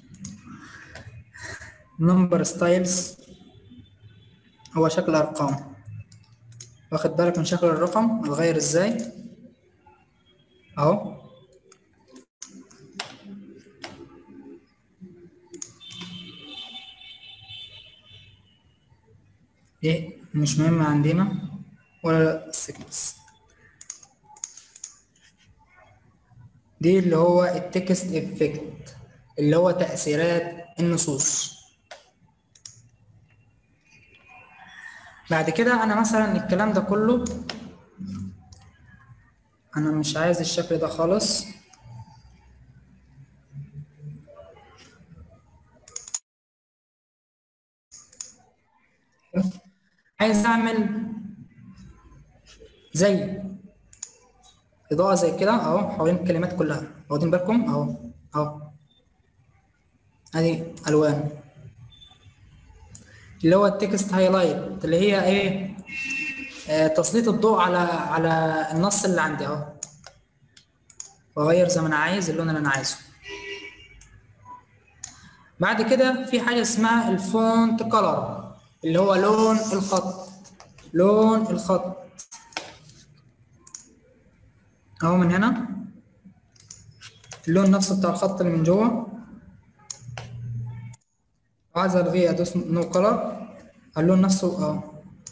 نمبر ستايلز هو شكل ارقام واخد بالك من شكل الرقم اتغير ازاي اهو ايه مش مهم عندنا ولا السكنس دي اللي هو التكست افكت اللي هو تأثيرات النصوص بعد كده انا مثلا الكلام ده كله انا مش عايز الشكل ده خالص عايز اعمل زي اضاءه زي كده اهو حوالين الكلمات كلها واخدين بالكم اهو اهو ادي الوان اللي هو التكست هايلايت اللي هي ايه آه تسليط الضوء على على النص اللي عندي اهو واغير زي ما انا عايز اللون اللي انا عايزه بعد كده في حاجه اسمها الفونت كلر اللي هو لون الخط لون الخط اهو من هنا اللون نفسه بتاع الخط اللي من جوه وعايز الغيه ادوس نو كلر اللون نفسه اه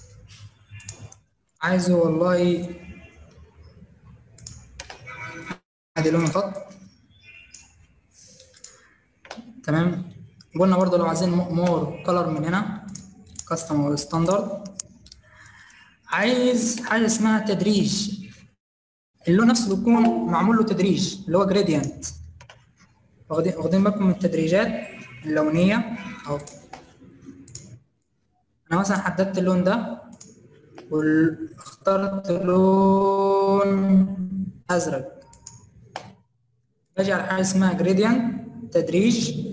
عايزه والله ادي لون الخط تمام قلنا برضه لو عايزين مور كلر من هنا كاستم او ستاندرد عايز حاجه اسمها تدريج اللون نفسه بيكون معمول له تدريج اللي هو جريدينت واخدين واخدين بالكم من التدريجات اللونيه اهو انا مثلا حددت اللون ده واخترت لون ازرق باجي على حاجه اسمها جريدينت تدريج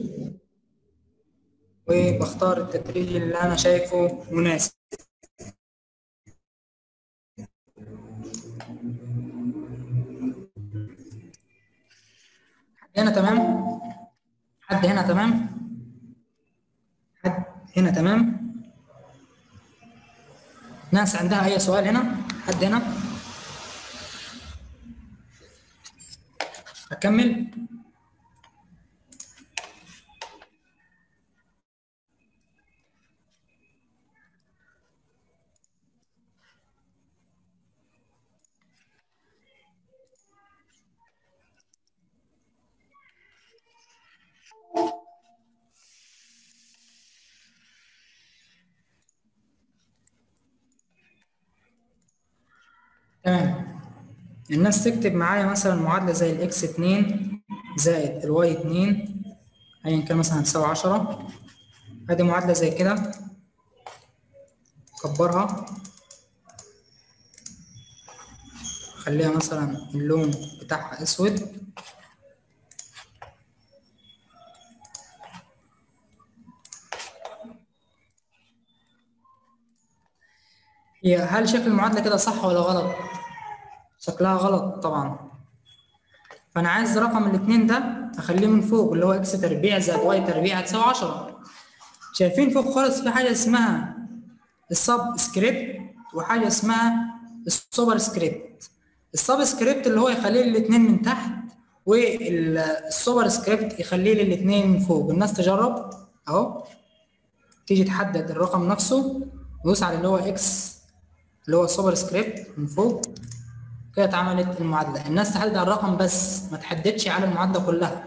وبختار التدريج اللي انا شايفه مناسب حد هنا تمام حد هنا تمام حد هنا تمام ناس عندها اي سؤال هنا حد هنا اكمل تمام الناس تكتب معايا مثلا معادلة زي الاكس 2 زائد الواي 2 ايا كان مثلا هتساوي 10 ادي معادلة زي كده كبرها خليها مثلا اللون بتاعها اسود هي هل شكل المعادلة كده صح ولا غلط؟ شكلها غلط طبعا فأنا عايز رقم الاتنين ده أخليه من فوق اللي هو إكس تربيع زائد واي تربيع هتساوي 10 شايفين فوق خالص في حاجة اسمها السب سكريبت وحاجة اسمها السوبر سكريبت السب سكريبت اللي هو يخليه الاتنين من تحت والسوبر سكريبت يخليه الاتنين من فوق الناس تجرب أهو تيجي تحدد الرقم نفسه ودوس على اللي هو اكس اللي هو السوبر سكريبت من فوق كده اتعملت المعادلة الناس تحدد على الرقم بس ما تحددش على المعادلة كلها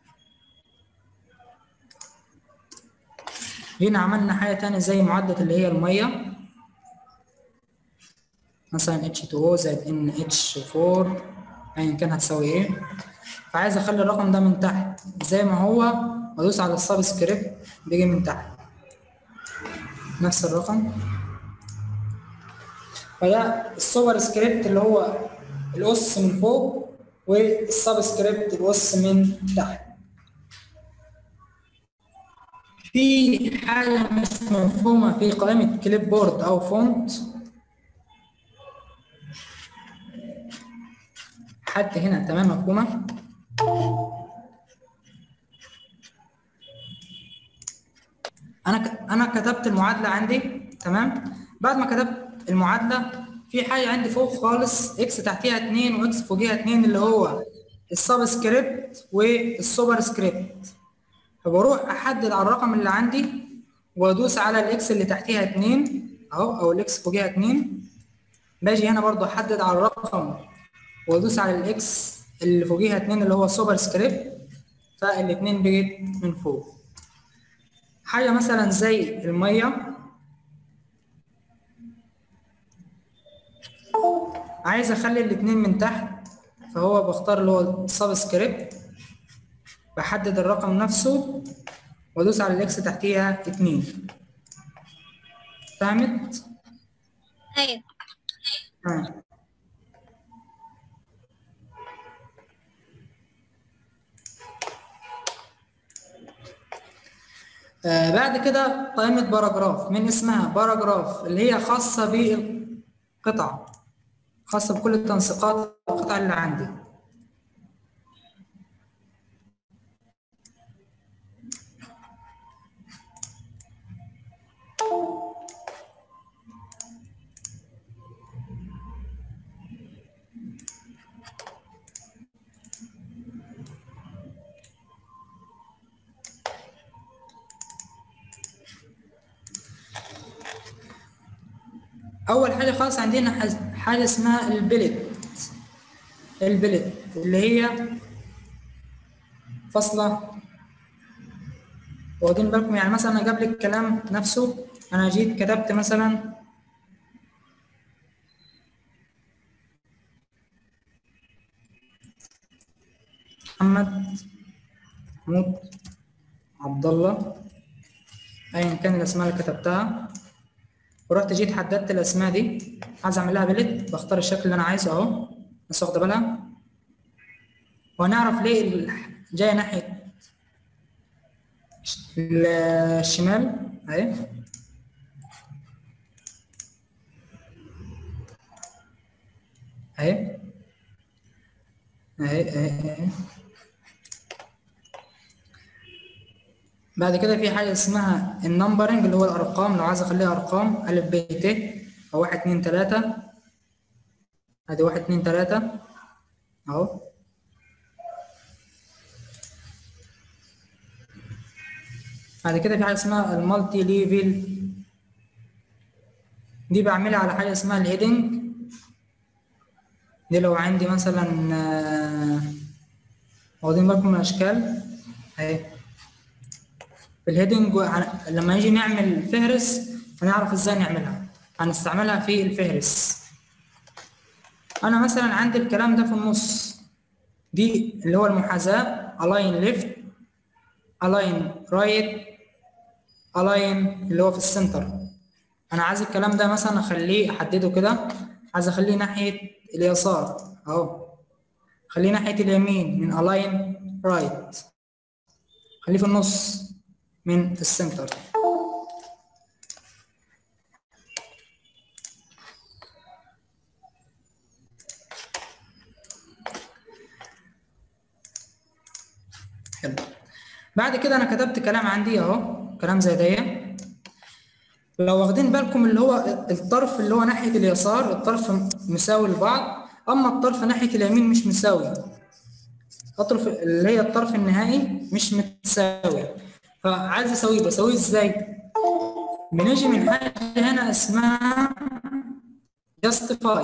هنا عملنا حاجة تانية زي معادلة اللي هي المية مثلا H2O زائد NH4 أيا كان هتساوي إيه فعايز أخلي الرقم ده من تحت زي ما هو وأدوس على السب سكريبت بيجي من تحت نفس الرقم فده السوبر سكريبت اللي هو الأس من فوق والسب سكريبت الأس من تحت في حاجة مش مفهومة في قائمة كليب بورد أو فونت حتى هنا تمام مفهومة أنا ك... أنا كتبت المعادلة عندي تمام بعد ما كتبت المعادلة في حاجة عندي فوق خالص اكس تحتيها اتنين واكس فوقيها اتنين اللي هو السب سكريبت والسوبر سكريبت فبروح احدد على الرقم اللي عندي وادوس على الاكس اللي تحتيها اتنين اهو او الاكس فوقيها اتنين باجي هنا برضو احدد على الرقم وادوس على الاكس اللي فوقيها اتنين اللي هو السوبر سكريبت فالاتنين بقت من فوق حاجة مثلا زي المية عايز اخلي الاتنين من تحت فهو بختار اللي هو السب سكريبت بحدد الرقم نفسه وادوس على الاكس تحتيها اتنين فهمت؟ ايوه آه. آه بعد كده قائمة باراجراف من اسمها باراجراف اللي هي خاصة بالقطع خاصة بكل التنسيقات القطع اللي عندي اول حاجه خالص عندنا حاج- حاجه اسمها البلت البلت اللي هي فاصله واخدين بالكم يعني مثلا قبل الكلام نفسه انا جيت كتبت مثلا محمد محمود عبد الله ايا كان الاسماء اللي كتبتها ورحت جيت حددت الاسماء دي عايز اعمل لها بلت بختار الشكل اللي انا عايزه اهو بس واخده بالها وهنعرف ليه ال- جايه ناحيه ال- الشمال اهي اهي اهي اهي اهي بعد كده في حاجة اسمها النمبرنج اللي هو الأرقام لو عايز أخليها أرقام ألف ب ت أو واحد اتنين تلاتة أدي واحد اتنين تلاتة أهو بعد كده في حاجة اسمها المالتي ليفل دي بعملها على حاجة اسمها الهيدنج دي لو عندي مثلا آه، واخدين بالكم من الأشكال أهي في الهيدنج وع- لما يجي نعمل فهرس هنعرف ازاي نعملها هنستعملها في الفهرس انا مثلا عندي الكلام ده في النص دي اللي هو المحاذاة align left align right align اللي هو في السنتر انا عايز الكلام ده مثلا اخليه احدده كده عايز اخليه ناحية اليسار اهو خليه ناحية اليمين من align right خليه في النص من السنتر حلو بعد كده انا كتبت كلام عندي اهو كلام زي ده لو واخدين بالكم اللي هو الطرف اللي هو ناحية اليسار الطرف مساوي لبعض اما الطرف ناحية اليمين مش مساوي الطرف اللي هي الطرف النهائي مش متساوي فعايز اسويه بسويه ازاي بنيجي من حاجه هنا اسمها justify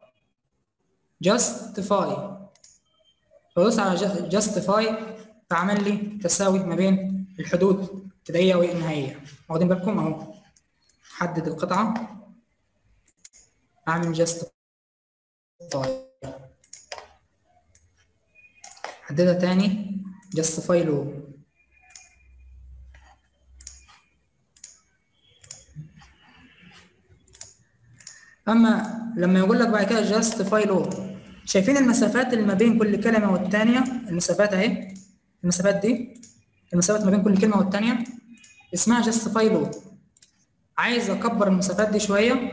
justify بدوس على ju- justify فعمل لي تساوي ما بين الحدود الابتدائيه والنهائيه واخدين بالكم اهو حدد القطعه اعمل justify حددها تاني justify له اما لما يقول لك بعد كده justify له شايفين المسافات اللي ما بين كل كلمه والتانيه المسافات اهي المسافات دي المسافات ما بين كل كلمه والتانيه اسمها justify له عايز اكبر المسافات دي شويه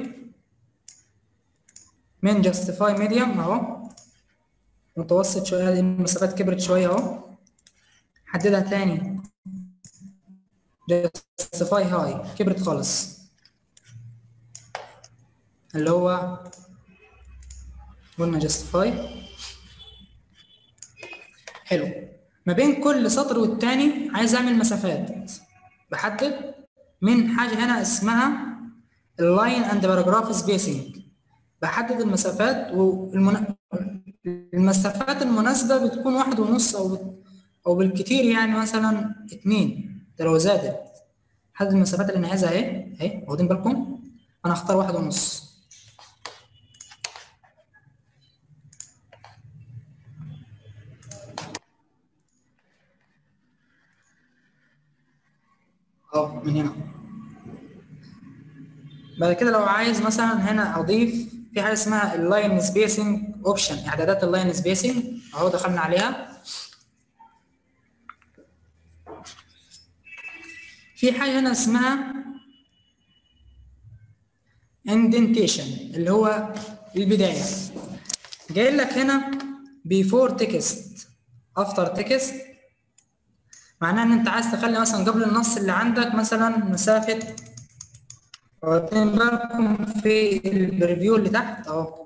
من justify medium اهو متوسط شويه دي المسافات كبرت شويه اهو حددها تاني justify high كبرت خالص اللي هو قلنا justify حلو ما بين كل سطر والتاني عايز اعمل مسافات بحدد من حاجه هنا اسمها اللاين اند باراجراف سبيسنج بحدد المسافات والمن... المسافات المناسبه بتكون واحد ونص او او بالكتير يعني مثلا اتنين ده لو زادت حدد المسافات اللي انا عايزها اهي اهي واخدين بالكم انا هختار واحد ونص اه من هنا بعد كده لو عايز مثلا هنا اضيف في حاجه اسمها اللاين سبيسنج اوبشن اعدادات اللاين سبيسنج اهو دخلنا عليها في حاجه هنا اسمها indentation اللي هو البدايه جاي لك هنا before text after text معناه ان انت عايز تخلي مثلا قبل النص اللي عندك مثلا مسافه واخدين بالكم في البريفيو اللي تحت اهو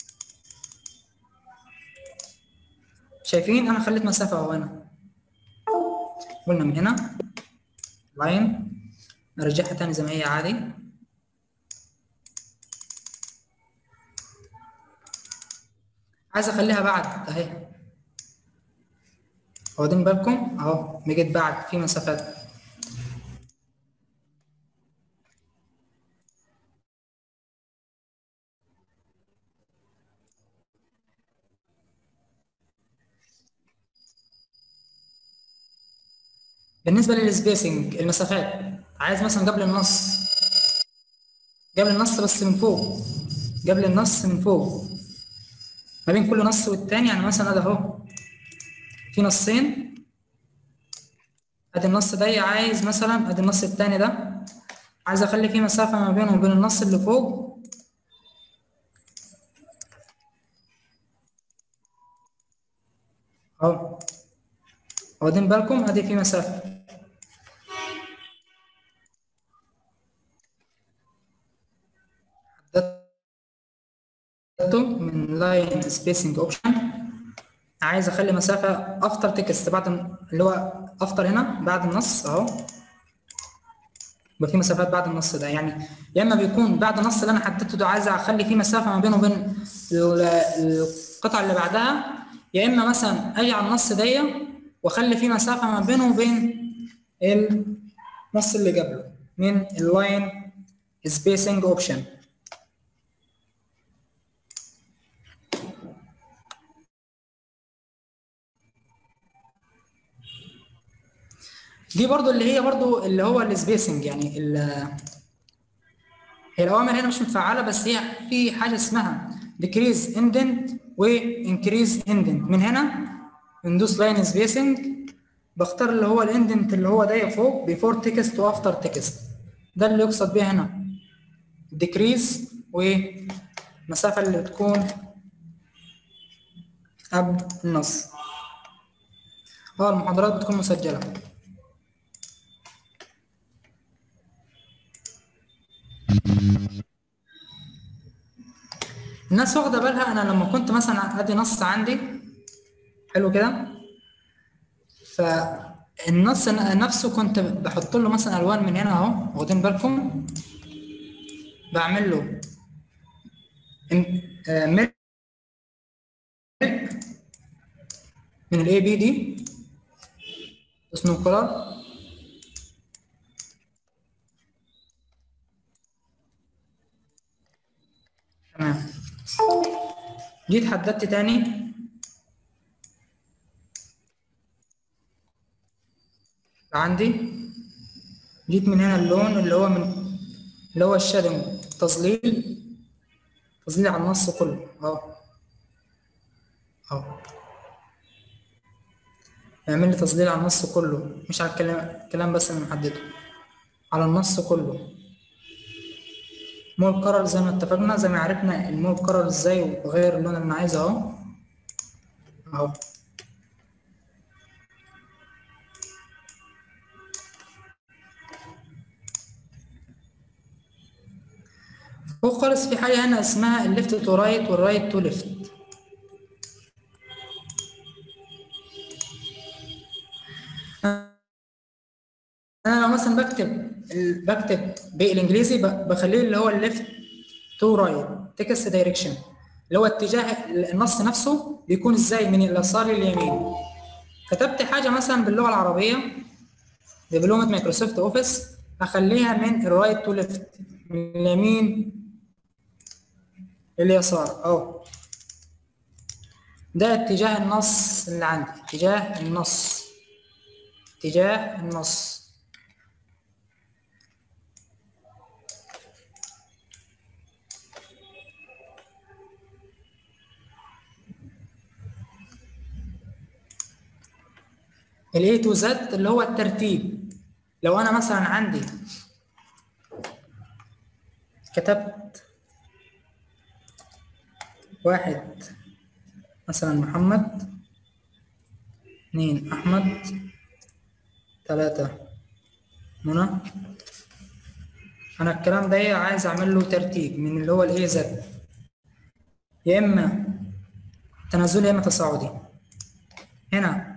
شايفين انا خليت مسافه اهو هنا قلنا من هنا لاين ارجعها تاني زي ما هي عادي عايز اخليها بعد اهي واخدين بالكم اهو بقت بعد في مسافات بالنسبة للسبيسنج المسافات عايز مثلا قبل النص قبل النص بس من فوق قبل النص من فوق ما بين كل نص والتاني يعني مثلا ده اهو في نصين ادي النص ده عايز مثلا ادي النص التاني ده عايز اخلي فيه مسافة ما بينه وبين النص اللي فوق اهو واخدين بالكم ادي في مسافة حددته من لاين سبيسنج اوبشن عايز اخلي مسافة افتر تكست بعد اللي هو افتر هنا بعد النص اهو يبقى في مسافات بعد النص ده يعني يا اما بيكون بعد النص اللي انا حددته ده عايز اخلي فيه مسافة ما بينه وبين القطعة اللي بعدها يا اما مثلا اجي على النص دي واخلي فيه مسافه ما بينه وبين النص اللي قبله من اللاين سبيسنج اوبشن دي برضو اللي هي برضو اللي هو السبيسنج يعني هي الاوامر هنا مش متفعله بس هي في حاجه اسمها decrease indent و increase indent من هنا ندوس لاين سبيسنج بختار اللي هو الاندنت اللي هو ده فوق بيفور تكست وافتر تكست ده اللي يقصد بيه هنا ديكريز والمسافة اللي بتكون قبل النص اه المحاضرات بتكون مسجلة الناس واخدة بالها أنا لما كنت مثلا أدي نص عندي حلو كده فالنص نفسه كنت بحط له مثلا الوان من هنا اهو واخدين بالكم بعمل له ميرك من الاي بي دي اسمه كولر تمام جيت حددت تاني عندي جيت من هنا اللون اللي هو من اللي هو الشادنج تظليل تظليل على النص كله اهو اهو يعمل لي تظليل على النص كله مش على الكلام الكلام بس اللي محدده على النص كله مول كرر زي ما اتفقنا زي ما عرفنا المول كرر ازاي وغير اللون اللي انا عايزه اهو اهو فوق خالص في حاجة هنا اسمها الليفت تو رايت والرايت تو ليفت أنا لو مثلا بكتب بكتب بالإنجليزي بخليه اللي هو الليفت تو رايت تكست دايركشن اللي هو اتجاه النص نفسه بيكون ازاي من اليسار لليمين كتبت حاجة مثلا باللغة العربية دبلومة مايكروسوفت اوفيس اخليها من الرايت تو ليفت من اليمين لليسار اهو ده اتجاه النص اللي عندي اتجاه النص اتجاه النص ال A to Z اللي هو الترتيب لو انا مثلا عندي كتبت واحد مثلا محمد اثنين احمد ثلاثة منى انا الكلام ده عايز اعمل له ترتيب من اللي هو الاي زد يا اما تنازلي يا اما تصاعدي هنا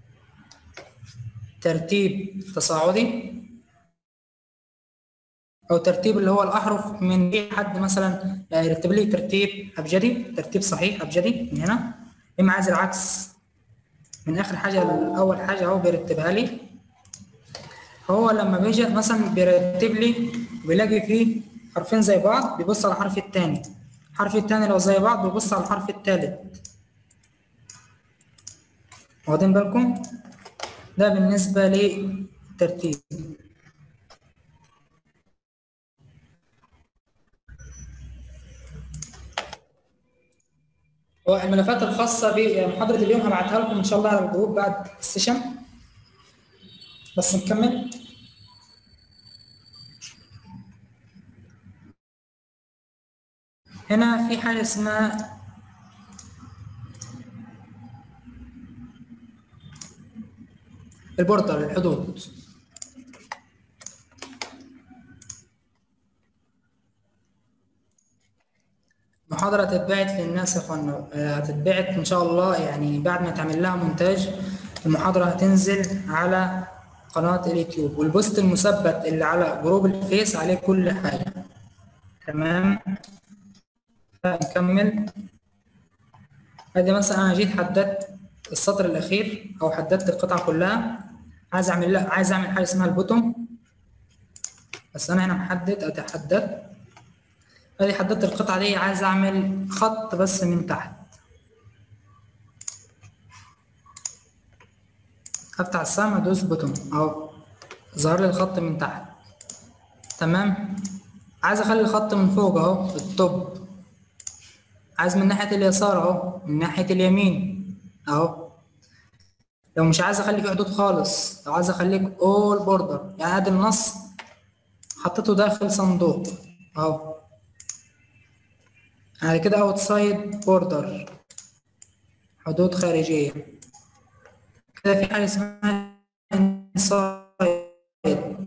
ترتيب تصاعدي او ترتيب اللي هو الاحرف من اي حد مثلا آه، يرتب لي ترتيب ابجدي ترتيب صحيح ابجدي من هنا اما عايز العكس من اخر حاجه لاول حاجه هو بيرتبها لي هو لما بيجي مثلا بيرتب لي بيلاقي فيه حرفين زي بعض بيبص على الحرف الثاني الحرف الثاني لو زي بعض بيبص على الحرف الثالث واخدين بالكم ده بالنسبه للترتيب والملفات الخاصة بمحاضرة اليوم هبعتها لكم إن شاء الله على الجروب بعد السيشن بس نكمل هنا في حاجة اسمها البوردر الحدود المحاضرة هتتبعت للناس يا اخوانا آه، هتتبعت ان شاء الله يعني بعد ما تعمل لها مونتاج المحاضرة هتنزل على قناة اليوتيوب والبوست المثبت اللي على جروب الفيس عليه كل حاجة تمام نكمل ادي مثلا انا جيت حددت السطر الاخير او حددت القطعة كلها عايز اعمل لا عايز اعمل حاجة اسمها البوتوم بس انا هنا محدد ادي حددت ادي حددت القطعة دي عايز اعمل خط بس من تحت افتح السهم ادوس بوتوم اهو ظهر لي الخط من تحت تمام عايز اخلي الخط من فوق اهو التوب عايز من ناحية اليسار اهو من ناحية اليمين اهو لو مش عايز اخلي فيه حدود خالص لو عايز اخليك اول بوردر يعني ادي النص حطيته داخل صندوق اهو بعد كده اوتسايد بوردر حدود خارجية كده في حاجة اسمها انسايد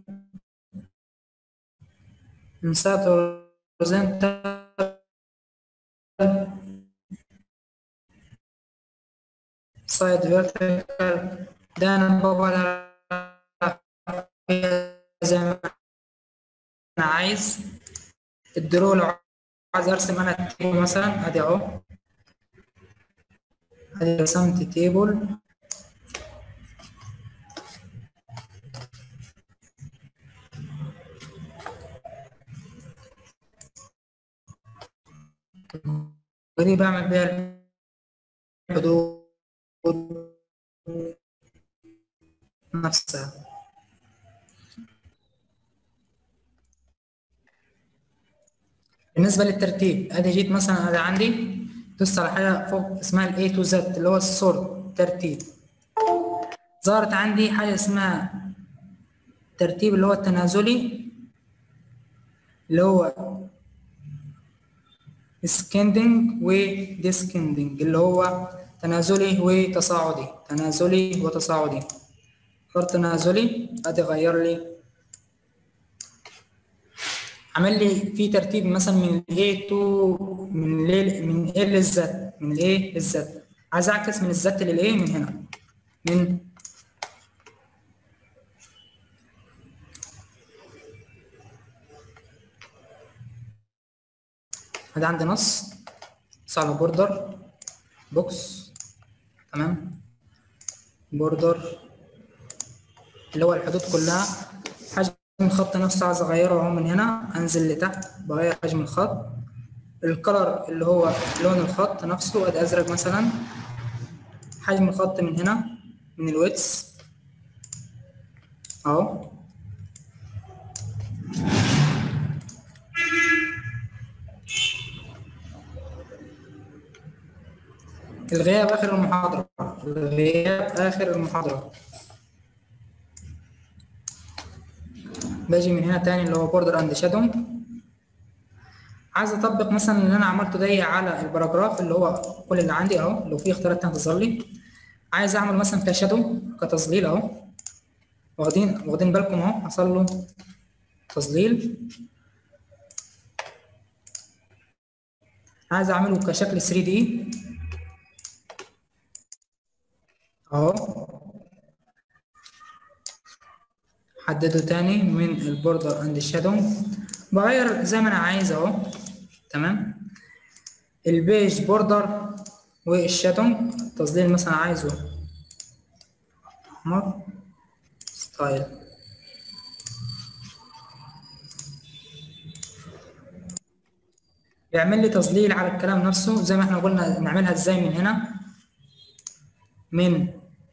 انسات هوريزونتال سايد فيرتيكال ده انا بقعد زي ما انا عايز الدرو لو عايز ارسم انا تيبل مثلا ادي اهو ادي رسمت تيبل ودي بعمل بيها الحدود نفسها بالنسبة للترتيب ادي جيت مثلا ادي عندي دوست على حاجة فوق اسمها ال A to Z اللي هو السورت ترتيب ظهرت عندي حاجة اسمها ترتيب اللي هو التنازلي اللي هو سكندنج وديسكندنج اللي هو تنازلي وتصاعدي تنازلي وتصاعدي اختار تنازلي ادي غير لي عمل لي في ترتيب مثلا من A to من ال من A للزد من ال A للزد عايز اعكس من الزد لل A من هنا من ادي عندي نص بص على بوردر بوكس تمام بوردر اللي هو الحدود كلها حجم الخط نفسه عايز اغيره اهو من هنا انزل لتحت بغير حجم الخط الكلر اللي هو لون الخط نفسه ادي ازرق مثلا حجم الخط من هنا من الويتس اهو الغياب آخر المحاضرة الغياب آخر المحاضرة باجي من هنا تاني اللي هو بوردر اند شادو عايز اطبق مثلا اللي انا عملته ده على الباراجراف اللي هو كل اللي عندي اهو لو في اختيارات تانية تظهر لي عايز اعمل مثلا كشادو كتظليل اهو واخدين واخدين بالكم اهو حصل له تظليل عايز اعمله كشكل 3 دي اهو حدده تاني من البوردر اند شادو بغير زي ما انا عايز اهو تمام البيج بوردر والشادونج التظليل مثلا عايزه احمر ستايل يعمل لي تظليل على الكلام نفسه زي ما احنا قلنا نعملها ازاي من هنا من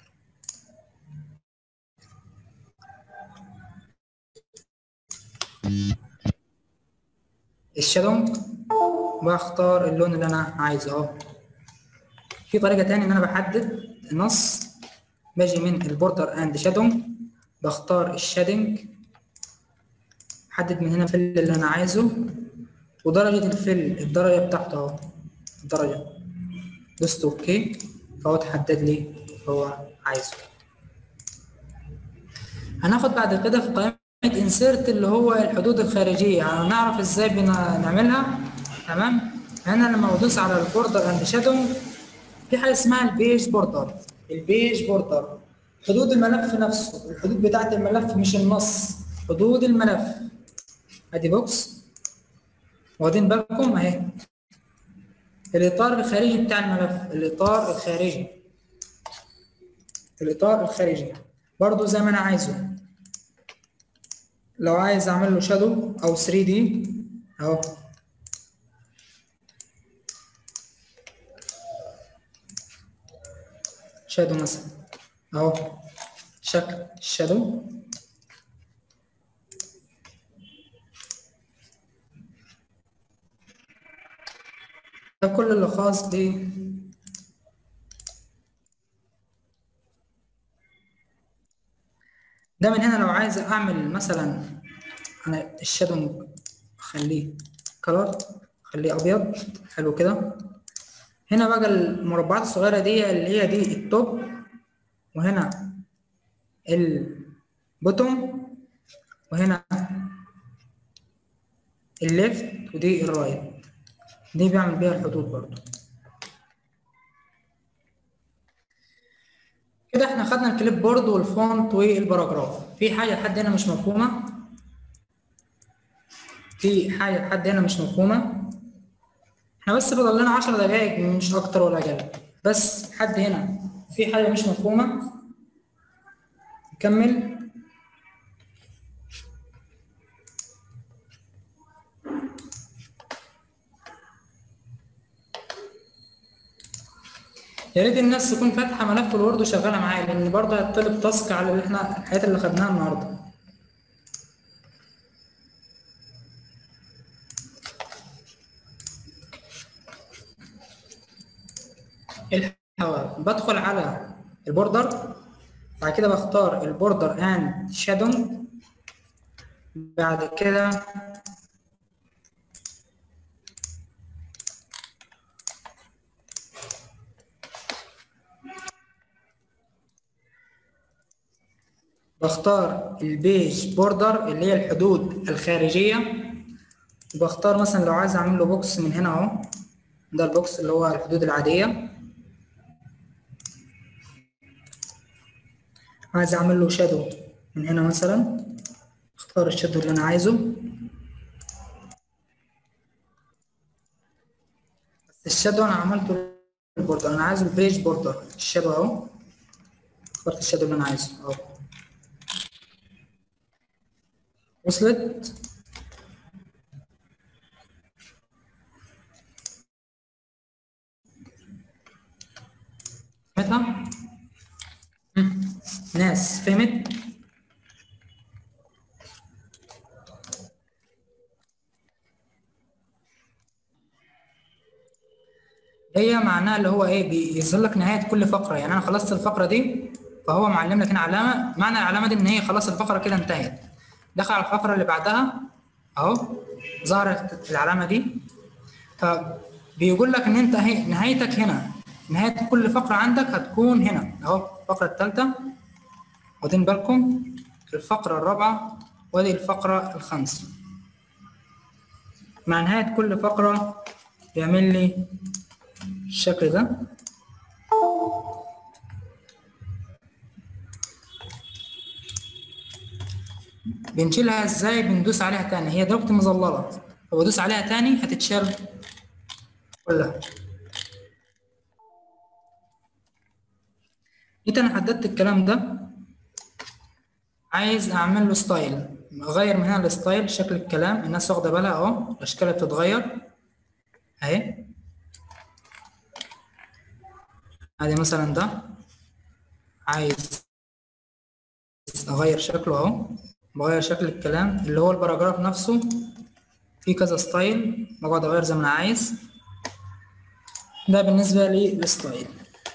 الشادونج بختار اللون اللي انا عايزه اهو في طريقة تانية ان انا بحدد النص باجي من البوردر اند شادونج بختار الشادنج احدد من هنا الفل اللي انا عايزه ودرجة الفل الدرجة بتاعته اهو الدرجة دوست اوكي فهو تحدد لي هو عايزه هناخد بعد كده في قائمة انسيرت اللي هو الحدود الخارجية يعني نعرف ازاي بنا- نعملها تمام هنا لما بدوس على البوردر اند شادونج في حاجة اسمها البيج بوردر البيج بوردر حدود الملف نفسه الحدود بتاعت الملف مش النص حدود الملف ادي بوكس واخدين بالكم اهي الاطار الخارجي بتاع الملف الاطار الخارجي الاطار الخارجي برضو زي ما انا عايزه لو عايز اعمل له شادو او 3 دي اهو شادو مثلا اهو شكل الشادو ده كل اللي خاص ب ده من هنا لو عايز اعمل مثلا انا الشادو اخليه كلر اخليه ابيض حلو كده هنا بقى المربعات الصغيره دي اللي هي دي التوب وهنا البوتوم وهنا الليفت ودي الرايت دي بعمل بيها الحدود برضو كده احنا خدنا الكليب بورد والفونت والباراجراف في حاجه لحد هنا مش مفهومه في حاجه لحد هنا مش مفهومه احنا بس فاضل لنا 10 دقايق مش اكتر ولا اقل بس لحد هنا في حاجه مش مفهومه نكمل يا ريت الناس تكون فاتحه ملف الوورد وشغاله معايا لان برضه هيطلب تاسك على اللي احنا الحاجات اللي خدناها النهارده الحواف بدخل على البوردر بعد كده بختار البوردر اند شادونج بعد كده بختار البيج بوردر اللي هي الحدود الخارجية وبختار مثلا لو عايز اعمل له بوكس من هنا اهو ده البوكس اللي هو الحدود العادية عايز اعمل له شادو من هنا مثلا اختار الشادو اللي انا عايزه بس الشادو انا عملته البوردر انا عايزه البيج بوردر الشادو اهو اخترت الشادو اللي انا عايزه اهو وصلت فهمتها؟ مم. ناس فهمت؟ هي معناها اللي هو ايه بيظهر لك نهايه كل فقره يعني انا خلصت الفقره دي فهو معلم لك هنا علامه معنى العلامه دي ان هي خلاص الفقره كده انتهت دخل على الفقره اللي بعدها اهو ظهرت العلامه دي فبيقول لك ان انت هي نهايتك هنا نهايه كل فقره عندك هتكون هنا اهو الفقره الثالثه واخدين بالكم الفقره الرابعه ودي الفقره الخامسه مع نهايه كل فقره بيعمل لي الشكل ده بنشيلها ازاي بندوس عليها تاني هي دلوقتي مظلله فبدوس عليها تاني هتتشال كلها جيت انا حددت الكلام ده عايز اعمل له ستايل اغير من هنا الستايل شكل الكلام الناس واخده بالها اهو الاشكال بتتغير اهي ادي مثلا ده عايز اغير شكله اهو بغير شكل الكلام اللي هو الباراجراف نفسه في كذا ستايل بقعد اغير زي ما انا عايز ده بالنسبه للستايل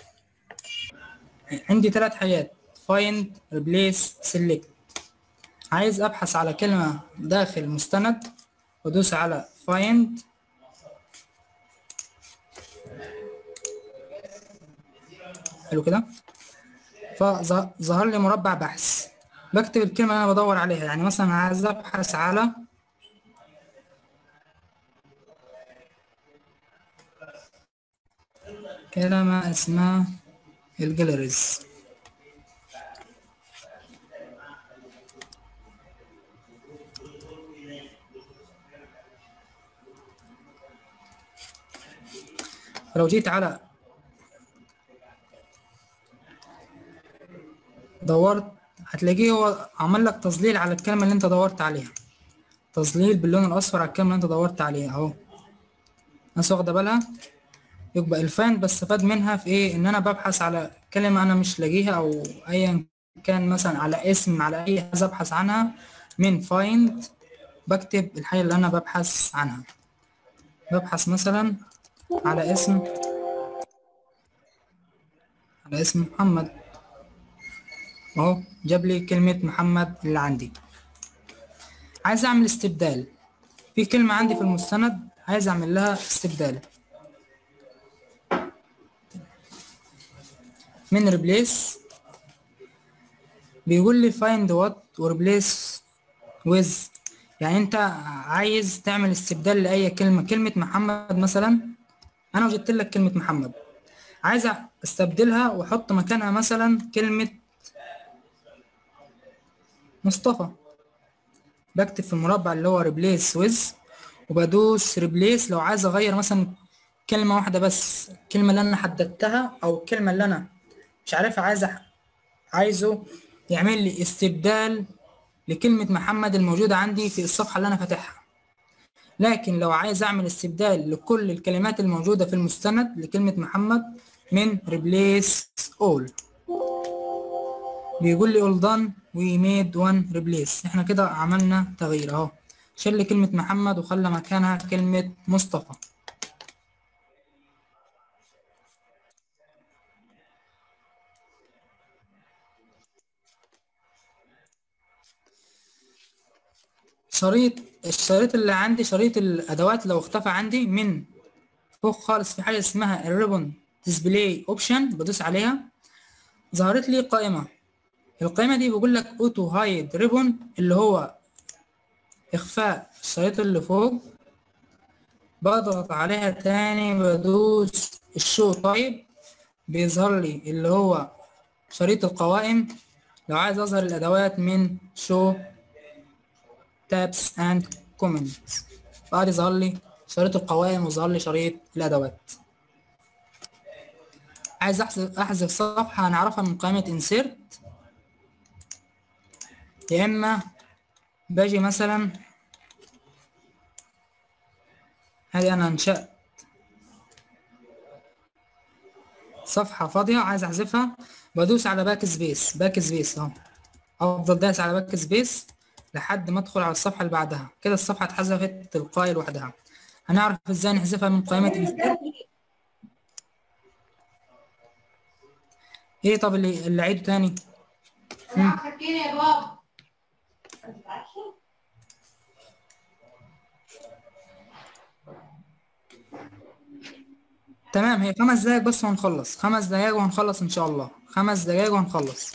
عندي ثلاث حاجات find replace select عايز ابحث على كلمه داخل مستند وادوس على find حلو كده فظهر لي مربع بحث بكتب الكلمة اللي أنا بدور عليها يعني مثلا عايز أبحث على كلمة اسمها الجاليريز فلو جيت على دورت هتلاقيه هو عمل لك تظليل على الكلمة اللي انت دورت عليها تظليل باللون الأصفر على الكلمة اللي انت دورت عليها اهو الناس واخدة بالها يبقى الفايند بستفاد منها في ايه ان انا ببحث على كلمة انا مش لاقيها او ايا كان مثلا على اسم على اي حاجة ابحث عنها من فايند بكتب الحاجة اللي انا ببحث عنها ببحث مثلا على اسم على اسم محمد اهو جاب لي كلمة محمد اللي عندي عايز اعمل استبدال في كلمة عندي في المستند عايز اعمل لها استبدال من replace بيقول لي find what و replace with يعني انت عايز تعمل استبدال لاي كلمة كلمة محمد مثلا انا وجدت لك كلمة محمد عايز استبدلها واحط مكانها مثلا كلمة مصطفى بكتب في المربع اللي هو replace with وبدوس replace لو عايز اغير مثلا كلمة واحدة بس الكلمة اللي انا حددتها او الكلمة اللي انا مش عارفها عايز أح... عايزه يعمل لي استبدال لكلمة محمد الموجودة عندي في الصفحة اللي انا فاتحها لكن لو عايز اعمل استبدال لكل الكلمات الموجودة في المستند لكلمة محمد من replace all بيقول لي all done we made one replace احنا كده عملنا تغيير اهو شال لي كلمة محمد وخلى مكانها كلمة مصطفى شريط الشريط اللي عندي شريط الادوات لو اختفى عندي من فوق خالص في حاجه اسمها الريبون ديسبلاي اوبشن بدوس عليها ظهرت لي قائمه القائمه دي بيقول لك اوتو هايد ريبون اللي هو اخفاء الشريط اللي فوق بضغط عليها تاني بدوس الشو طيب بيظهر لي اللي هو شريط القوائم لو عايز اظهر الادوات من شو تابس اند كومنتس بعد يظهر لي شريط القوائم وظهر لي شريط الادوات عايز احذف احذف صفحه هنعرفها من قائمه انسيرت يا اما باجي مثلا هذه انا انشأت صفحة فاضية عايز احذفها بدوس على باك سبيس باك سبيس اهو افضل دايس على باك سبيس لحد ما ادخل على الصفحة اللي بعدها كده الصفحة اتحذفت تلقائي لوحدها هنعرف ازاي نحذفها من قائمة انسيرت ايه طب اللي اللي اعيده تاني مم. تمام هي خمس دقايق بس وهنخلص خمس دقايق وهنخلص ان شاء الله خمس دقايق وهنخلص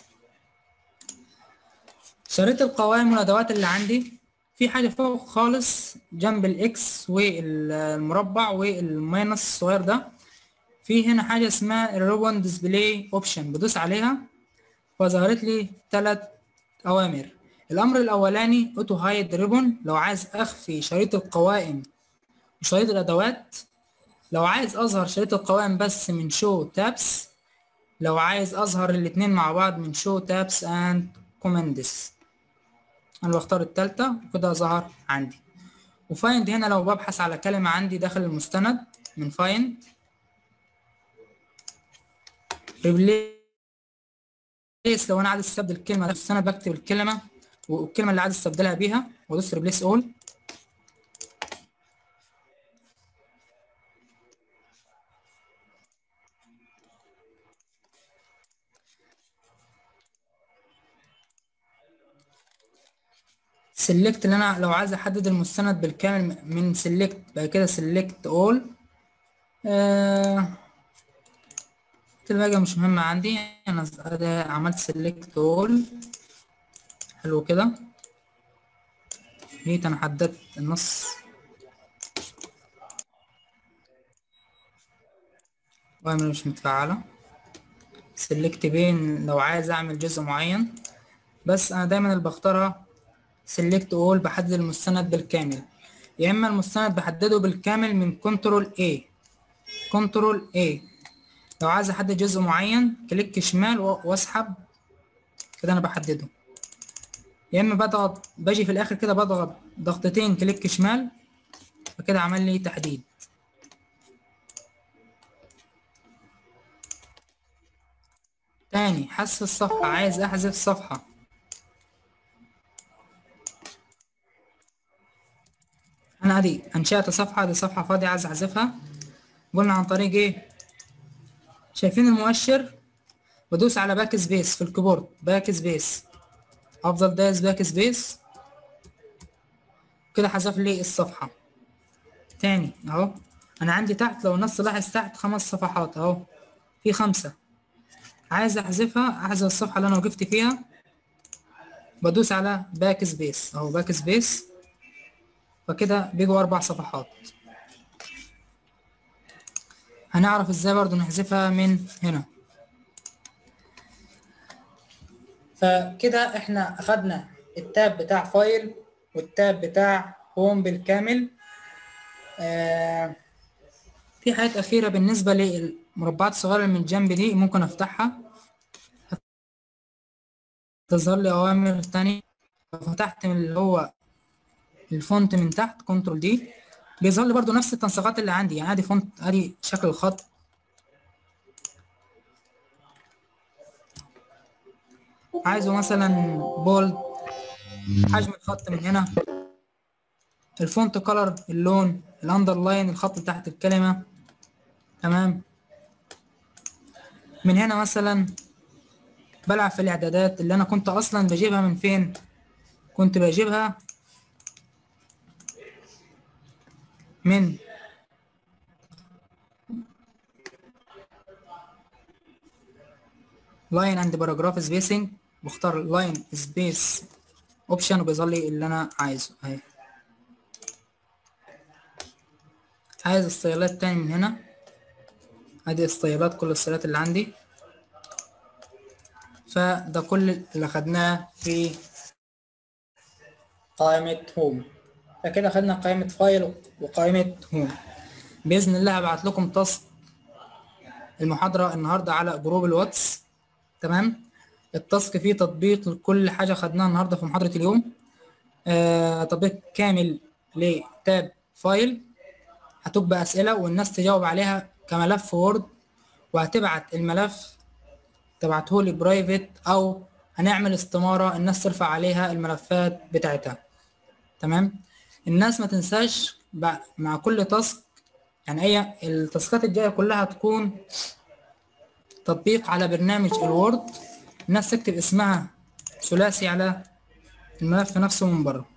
شريط القوائم والادوات اللي عندي في حاجه فوق خالص جنب الاكس والمربع والماينس الصغير ده في هنا حاجه اسمها الريبون ديسبلاي اوبشن بدوس عليها فظهرت لي ثلاث اوامر الامر الاولاني اوتو هايد ريبون لو عايز اخفي شريط القوائم وشريط الادوات لو عايز اظهر شريط القوائم بس من شو تابس لو عايز اظهر الاتنين مع بعض من شو تابس اند كوماندس انا بختار التالتة وكده ظهر عندي وفايند هنا لو ببحث على كلمة عندي داخل المستند من فايند ريبليس لو انا عايز استبدل الكلمة في المستند بكتب الكلمة والكلمة اللي عايز استبدلها بيها وادوس ريبليس اول سيلكت اللي انا لو عايز احدد المستند بالكامل من سيلكت بعد كده سيلكت اول الباقي مش مهمة عندي انا عملت سيلكت اول حلو كده جيت انا حددت النص وامر مش متفعلة سيلكت بين لو عايز اعمل جزء معين بس انا دايما اللي بختارها سيلكت اول بحدد المستند بالكامل يا اما المستند بحدده بالكامل من كنترول A كنترول A لو عايز احدد جزء معين كليك شمال واسحب كده انا بحدده يا اما بضغط باجي في الاخر كده بضغط ضغطتين كليك شمال فكده عمل لي تحديد تاني حذف الصفحة عايز احذف صفحة انا ادي انشأت صفحة دي صفحة فاضية عايز احذفها قلنا عن طريق ايه شايفين المؤشر بدوس على باك سبيس في الكيبورد باك سبيس افضل دايس باك سبيس كده حذف لي الصفحة تاني اهو انا عندي تحت لو النص لاحظ تحت خمس صفحات اهو في خمسة عايز احذفها احذف الصفحة اللي انا وقفت فيها بدوس على باك سبيس اهو باك سبيس فكده بيجوا اربع صفحات هنعرف ازاي برضو نحذفها من هنا فكده احنا اخدنا التاب بتاع فايل والتاب بتاع هوم بالكامل آه في حاجات اخيره بالنسبه للمربعات الصغيره اللي من الجنب دي ممكن افتحها تظهر لي اوامر تانية لو فتحت من اللي هو الفونت من تحت كنترول دي بيظهر لي برضو نفس التنسيقات اللي عندي يعني ادي فونت ادي شكل الخط عايزه مثلا بولد حجم الخط من هنا الفونت كولر اللون الاندرلاين الخط تحت الكلمة تمام من هنا مثلا بلعب في الاعدادات اللي انا كنت اصلا بجيبها من فين كنت بجيبها من لاين اند باراجراف سبيسنج بختار لاين سبيس اوبشن وبيظهر لي اللي انا عايزه اهي عايز الستايلات تاني من هنا ادي الستايلات كل الستايلات اللي عندي فده كل اللي خدناه في قائمة هوم فكده خدنا قائمة فايل وقائمة هوم بإذن الله هبعت لكم تاسك المحاضرة النهاردة على جروب الواتس تمام التاسك فيه تطبيق لكل حاجة خدناها النهاردة في محاضرة اليوم آه تطبيق كامل لتاب فايل هتبقى أسئلة والناس تجاوب عليها كملف وورد وهتبعت الملف تبعته لي برايفت أو هنعمل استمارة الناس ترفع عليها الملفات بتاعتها تمام الناس ما تنساش مع كل تاسك يعني اي التاسكات الجايه كلها تكون تطبيق على برنامج الوورد الناس تكتب اسمها ثلاثي على الملف نفسه من بره